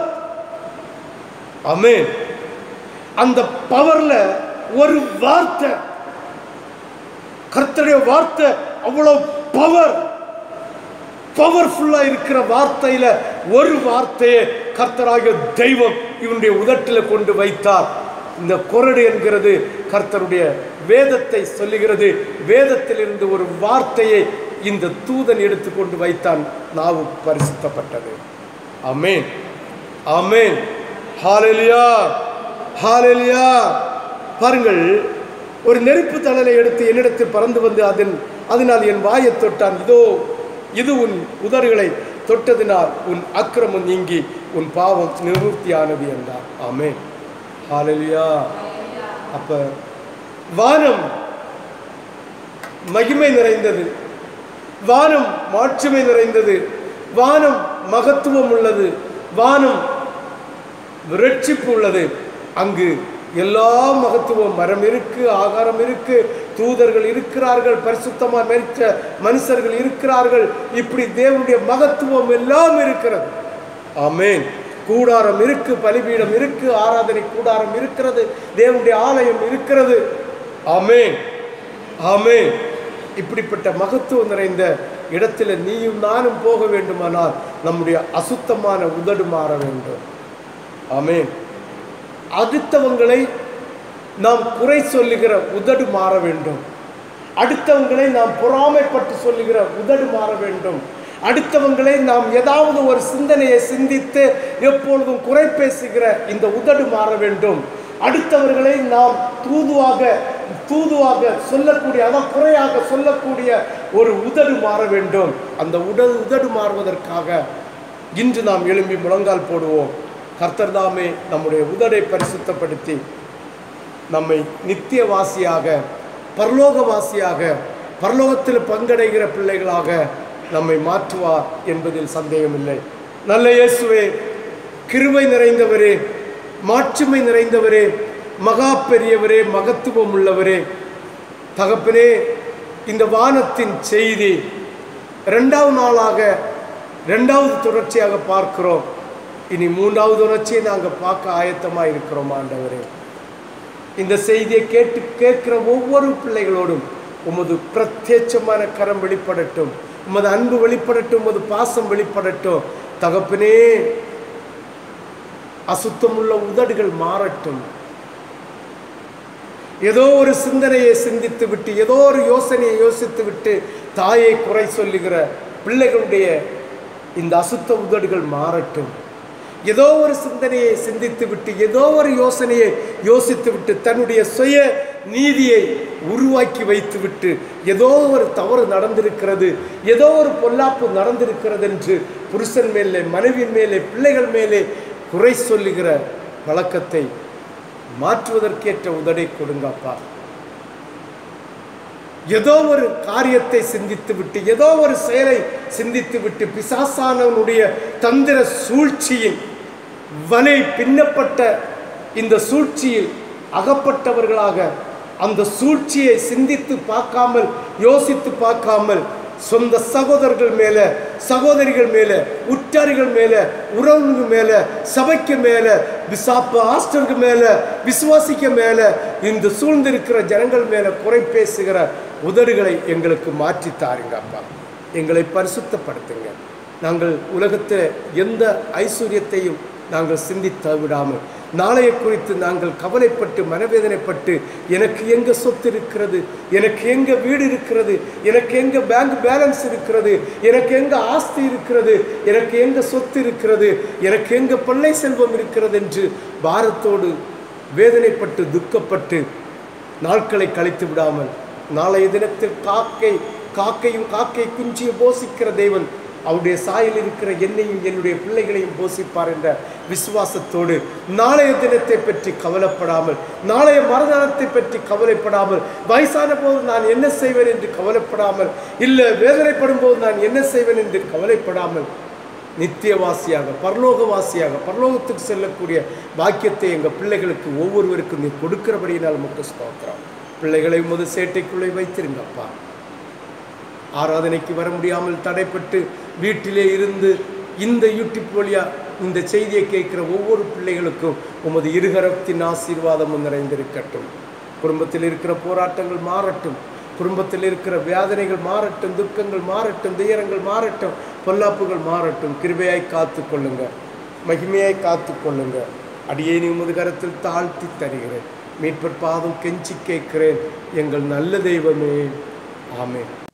ஆமென் அந்த பவர்ல ஒரு வார்த்தை கர்த்தருடைய வார்த்தை அவ்வளவு பவர் பவர்ஃபுல்லா இருக்கிற வார்த்தையில ஒரு வார்த்தையை கர்த்தராகிய தெய்வம் இவனுடைய உதட்டில் கொண்டு வைத்தார் இந்த கொரடு என்கிறது கர்த்தருடைய வேதத்தை சொல்லுகிறது வேதத்திலிருந்து ஒரு வார்த்தையை இந்த தூதன் எடுத்துக்கொண்டு வைத்தான் நாவு பரிசுத்தப்பட்டது ஆமென் ஆமென் ஹalleluya ஹalleluya பாருங்கள் ஒரு நெருப்பு தழலை எடுத்து என்னிடத்தில் பறந்து வந்து அதன் அதனால் என் வாயைத் தொட்டான் இதோ இது உன் உதடுகளை தொட்டதினால் உன் அக்கிரமம் நீங்கி உன் பாவம் நிவர்த்தியானது என்றார் ஆமென் ஹalleluya அப்ப வானம் மகிமை நிறைந்தது வானம் மாட்சிமை நிறைந்தது வானம் மகத்துவம் உள்ளது வானம் விரட்சிப்பு உள்ளது அங்கு எல்லா மகத்துவம் மரம் இருக்கு ஆகாரம் இருக்கு தூதர்கள் இருக்கிறார்கள் பரிசுத்தமா மரித்த மனுஷர்கள் இருக்கிறார்கள் இப்படி தேவனுடைய மகத்துவம் எல்லாம் இருக்கிறது ஆமென் கூடாரம் இருக்கு பலிபீடம் இருக்கு ஆராதனை கூடாரம் இருக்கிறது தேவனுடைய ஆலயம் இருக்கிறது ஆமென் ஆமென் இப்படிப்பட்ட மகத்துவம் நிறைந்த இடத்துல நீயும் நானும் போக வேண்டுமானால் நம்முடைய அசுத்தமான உதடு மாற வேண்டும் ஆமென் அடுத்தவங்களை நாம் குறை சொல்லுகிற உதடு மாற வேண்டும் அடுத்தவங்களை நாம் பொறாமைப்பட்டு சொல்லுகிற உதடு மாற வேண்டும் அடுத்தவங்களை நாம் ஏதாவது ஒரு சிந்தனையை சிந்தித்து எப்பொழுதும் குறை பேசுகிற இந்த உதடு மாற வேண்டும் அடுத்தவர்களை நாம் தூதுவாக தூதுவாக சொல்லக்கூடிய அதான் குறையாக சொல்லக்கூடிய ஒரு உதடு மாற வேண்டும் அந்த உடல் உதடு மாறுவதற்காக இன்று நாம் எழும்பி முழங்கால் போடுவோம் கர்த்தர் தாமே நம்முடைய உதடை பரிசுத்தப்படுத்தி நம்மை நித்தியவாசியாக பரலோகவாசியாக பரலோகத்தில் பங்கடைகிற பிள்ளைகளாக நம்மை மாற்றுவார் என்பதில் சந்தேகமில்லை நல்ல இயேசுவே கிருபை நிறைந்தவரே மாட்சிமை நிறைந்தவரே மகா பெரியவரே மகத்துவம் உள்ளவரே தகப்பனே இந்த வானத்தின் செய்தி ரெண்டாவது நாளாக ரெண்டாவது தொடர்ச்சியாக பார்க்கிறோம் இனி மூன்றாவது தொடர்ச்சியை நாங்கள் பார்க்க ஆயத்தமாக இருக்கிறோம் ஆண்டவரே இந்த செய்தியை கேட்டு கேட்கிற ஒவ்வொரு பிள்ளைகளோடும் உமது பிரத்யட்சமான கரம் வெளிப்படட்டும் உமது அன்பு வெளிப்படட்டும் உமது பாசம் வெளிப்படட்டும் தகப்பனே அசுத்தமுள்ள உதடுகள் மாறட்டும் ஏதோ ஒரு சிந்தனையை சிந்தித்து விட்டு ஏதோ ஒரு யோசனையை யோசித்து விட்டு தாயை குறை சொல்லுகிற பிள்ளைகளுடைய இந்த அசுத்த உதடுகள் மாறட்டும் ஏதோ ஒரு சிந்தனையை சிந்தித்து விட்டு ஏதோ ஒரு யோசனையை யோசித்து விட்டு தன்னுடைய சுய நீதியை உருவாக்கி வைத்து விட்டு ஏதோ ஒரு தவறு நடந்திருக்கிறது ஏதோ ஒரு பொல்லாப்பு நடந்திருக்கிறது என்று புருஷன் மேலே மனைவியின் மேலே பிள்ளைகள் மேலே குறை சொல்லுகிற பழக்கத்தை மாற்றுவதற்கேற்ற உதடை கொடுங்கப்பா ஏதோ ஒரு காரியத்தை சிந்தித்து விட்டு ஏதோ ஒரு செயலை சிந்தித்து விட்டு பிசாசானவனுடைய தந்திர சூழ்ச்சியின் வலை பின்னப்பட்ட இந்த சூழ்ச்சியில் அகப்பட்டவர்களாக அந்த சூழ்ச்சியை சிந்தித்து பார்க்காமல் யோசித்து பார்க்காமல் சொந்த சகோதரர்கள் மேல சகோதரிகள் மேல உற்றாரிகள் மேல உறவுகள் மேல சபைக்கு மேல விசாப்ப ஆஸ்டருக்கு மேல விசுவாசிக்க மேல இந்த சூழ்ந்திருக்கிற ஜனங்கள் மேல குறை பேசுகிற உதடுகளை எங்களுக்கு மாற்றி தாருங்க அப்பா எங்களை பரிசுத்தப்படுத்துங்க நாங்கள் உலகத்தில் எந்த ஐஸ்வர்யத்தையும் நாங்கள் சிந்தித்து விடாமல் நாளைய குறித்து நாங்கள் கவலைப்பட்டு மனவேதனைப்பட்டு எனக்கு எங்க சொத்து இருக்கிறது எனக்கு எங்க வீடு இருக்கிறது எனக்கு எங்க பேங்க் பேலன்ஸ் இருக்கிறது எனக்கு எங்க ஆஸ்தி இருக்கிறது எனக்கு எங்க சொத்து இருக்கிறது எனக்கு எங்க பிள்ளை செல்வம் இருக்கிறது என்று பாரத்தோடு வேதனைப்பட்டு துக்கப்பட்டு நாட்களை கழித்து விடாமல் நாளைய தினத்தில் காக்கை காக்கையும் காக்கை குஞ்சியும் போசிக்கிற தேவன் அவருடைய சாயில் இருக்கிற என்னையும் என்னுடைய பிள்ளைகளையும் போசிப்பார் என்ற விசுவாசத்தோடு நாளைய தினத்தை பற்றி கவலைப்படாமல் நாளைய மறுநாளத்தை பற்றி கவலைப்படாமல் வயசான போது நான் என்ன செய்வேன் என்று கவலைப்படாமல் இல்லை வேதனைப்படும் போது நான் என்ன செய்வேன் என்று கவலைப்படாமல் நித்தியவாசியாக பரலோகவாசியாக பரலோகத்துக்கு செல்லக்கூடிய பாக்கியத்தை எங்கள் பிள்ளைகளுக்கு ஒவ்வொருவருக்கும் நீ கொடுக்கிறபடியினால் மட்டும் ஸ்தோத்திரம் பிள்ளைகளை உமது சேட்டைக்குள்ளே வைத்திருங்கப்பா ஆராதனைக்கு வர முடியாமல் தடைப்பட்டு வீட்டிலே இருந்து இந்த யூடியூப் வழியா இந்த செய்தியை கேட்கிற ஒவ்வொரு பிள்ளைகளுக்கும் உமது இருகரத்தின் ஆசீர்வாதமும் நிறைந்திருக்கட்டும் குடும்பத்தில் இருக்கிற போராட்டங்கள் மாறட்டும் குடும்பத்தில் இருக்கிற வேதனைகள் மாறட்டும் துக்கங்கள் மாறட்டும் துயரங்கள் மாறட்டும் பொல்லாப்புகள் மாறட்டும் கிருபையாய் காத்து கொள்ளுங்க மகிமையாய் காத்து கொள்ளுங்க அடியேனி உமது கரத்தில் தாழ்த்தி தருகிறேன் மீட்பர் பாதம் கெஞ்சி கேட்கிறேன் எங்கள் நல்ல தெய்வமே ஆமென்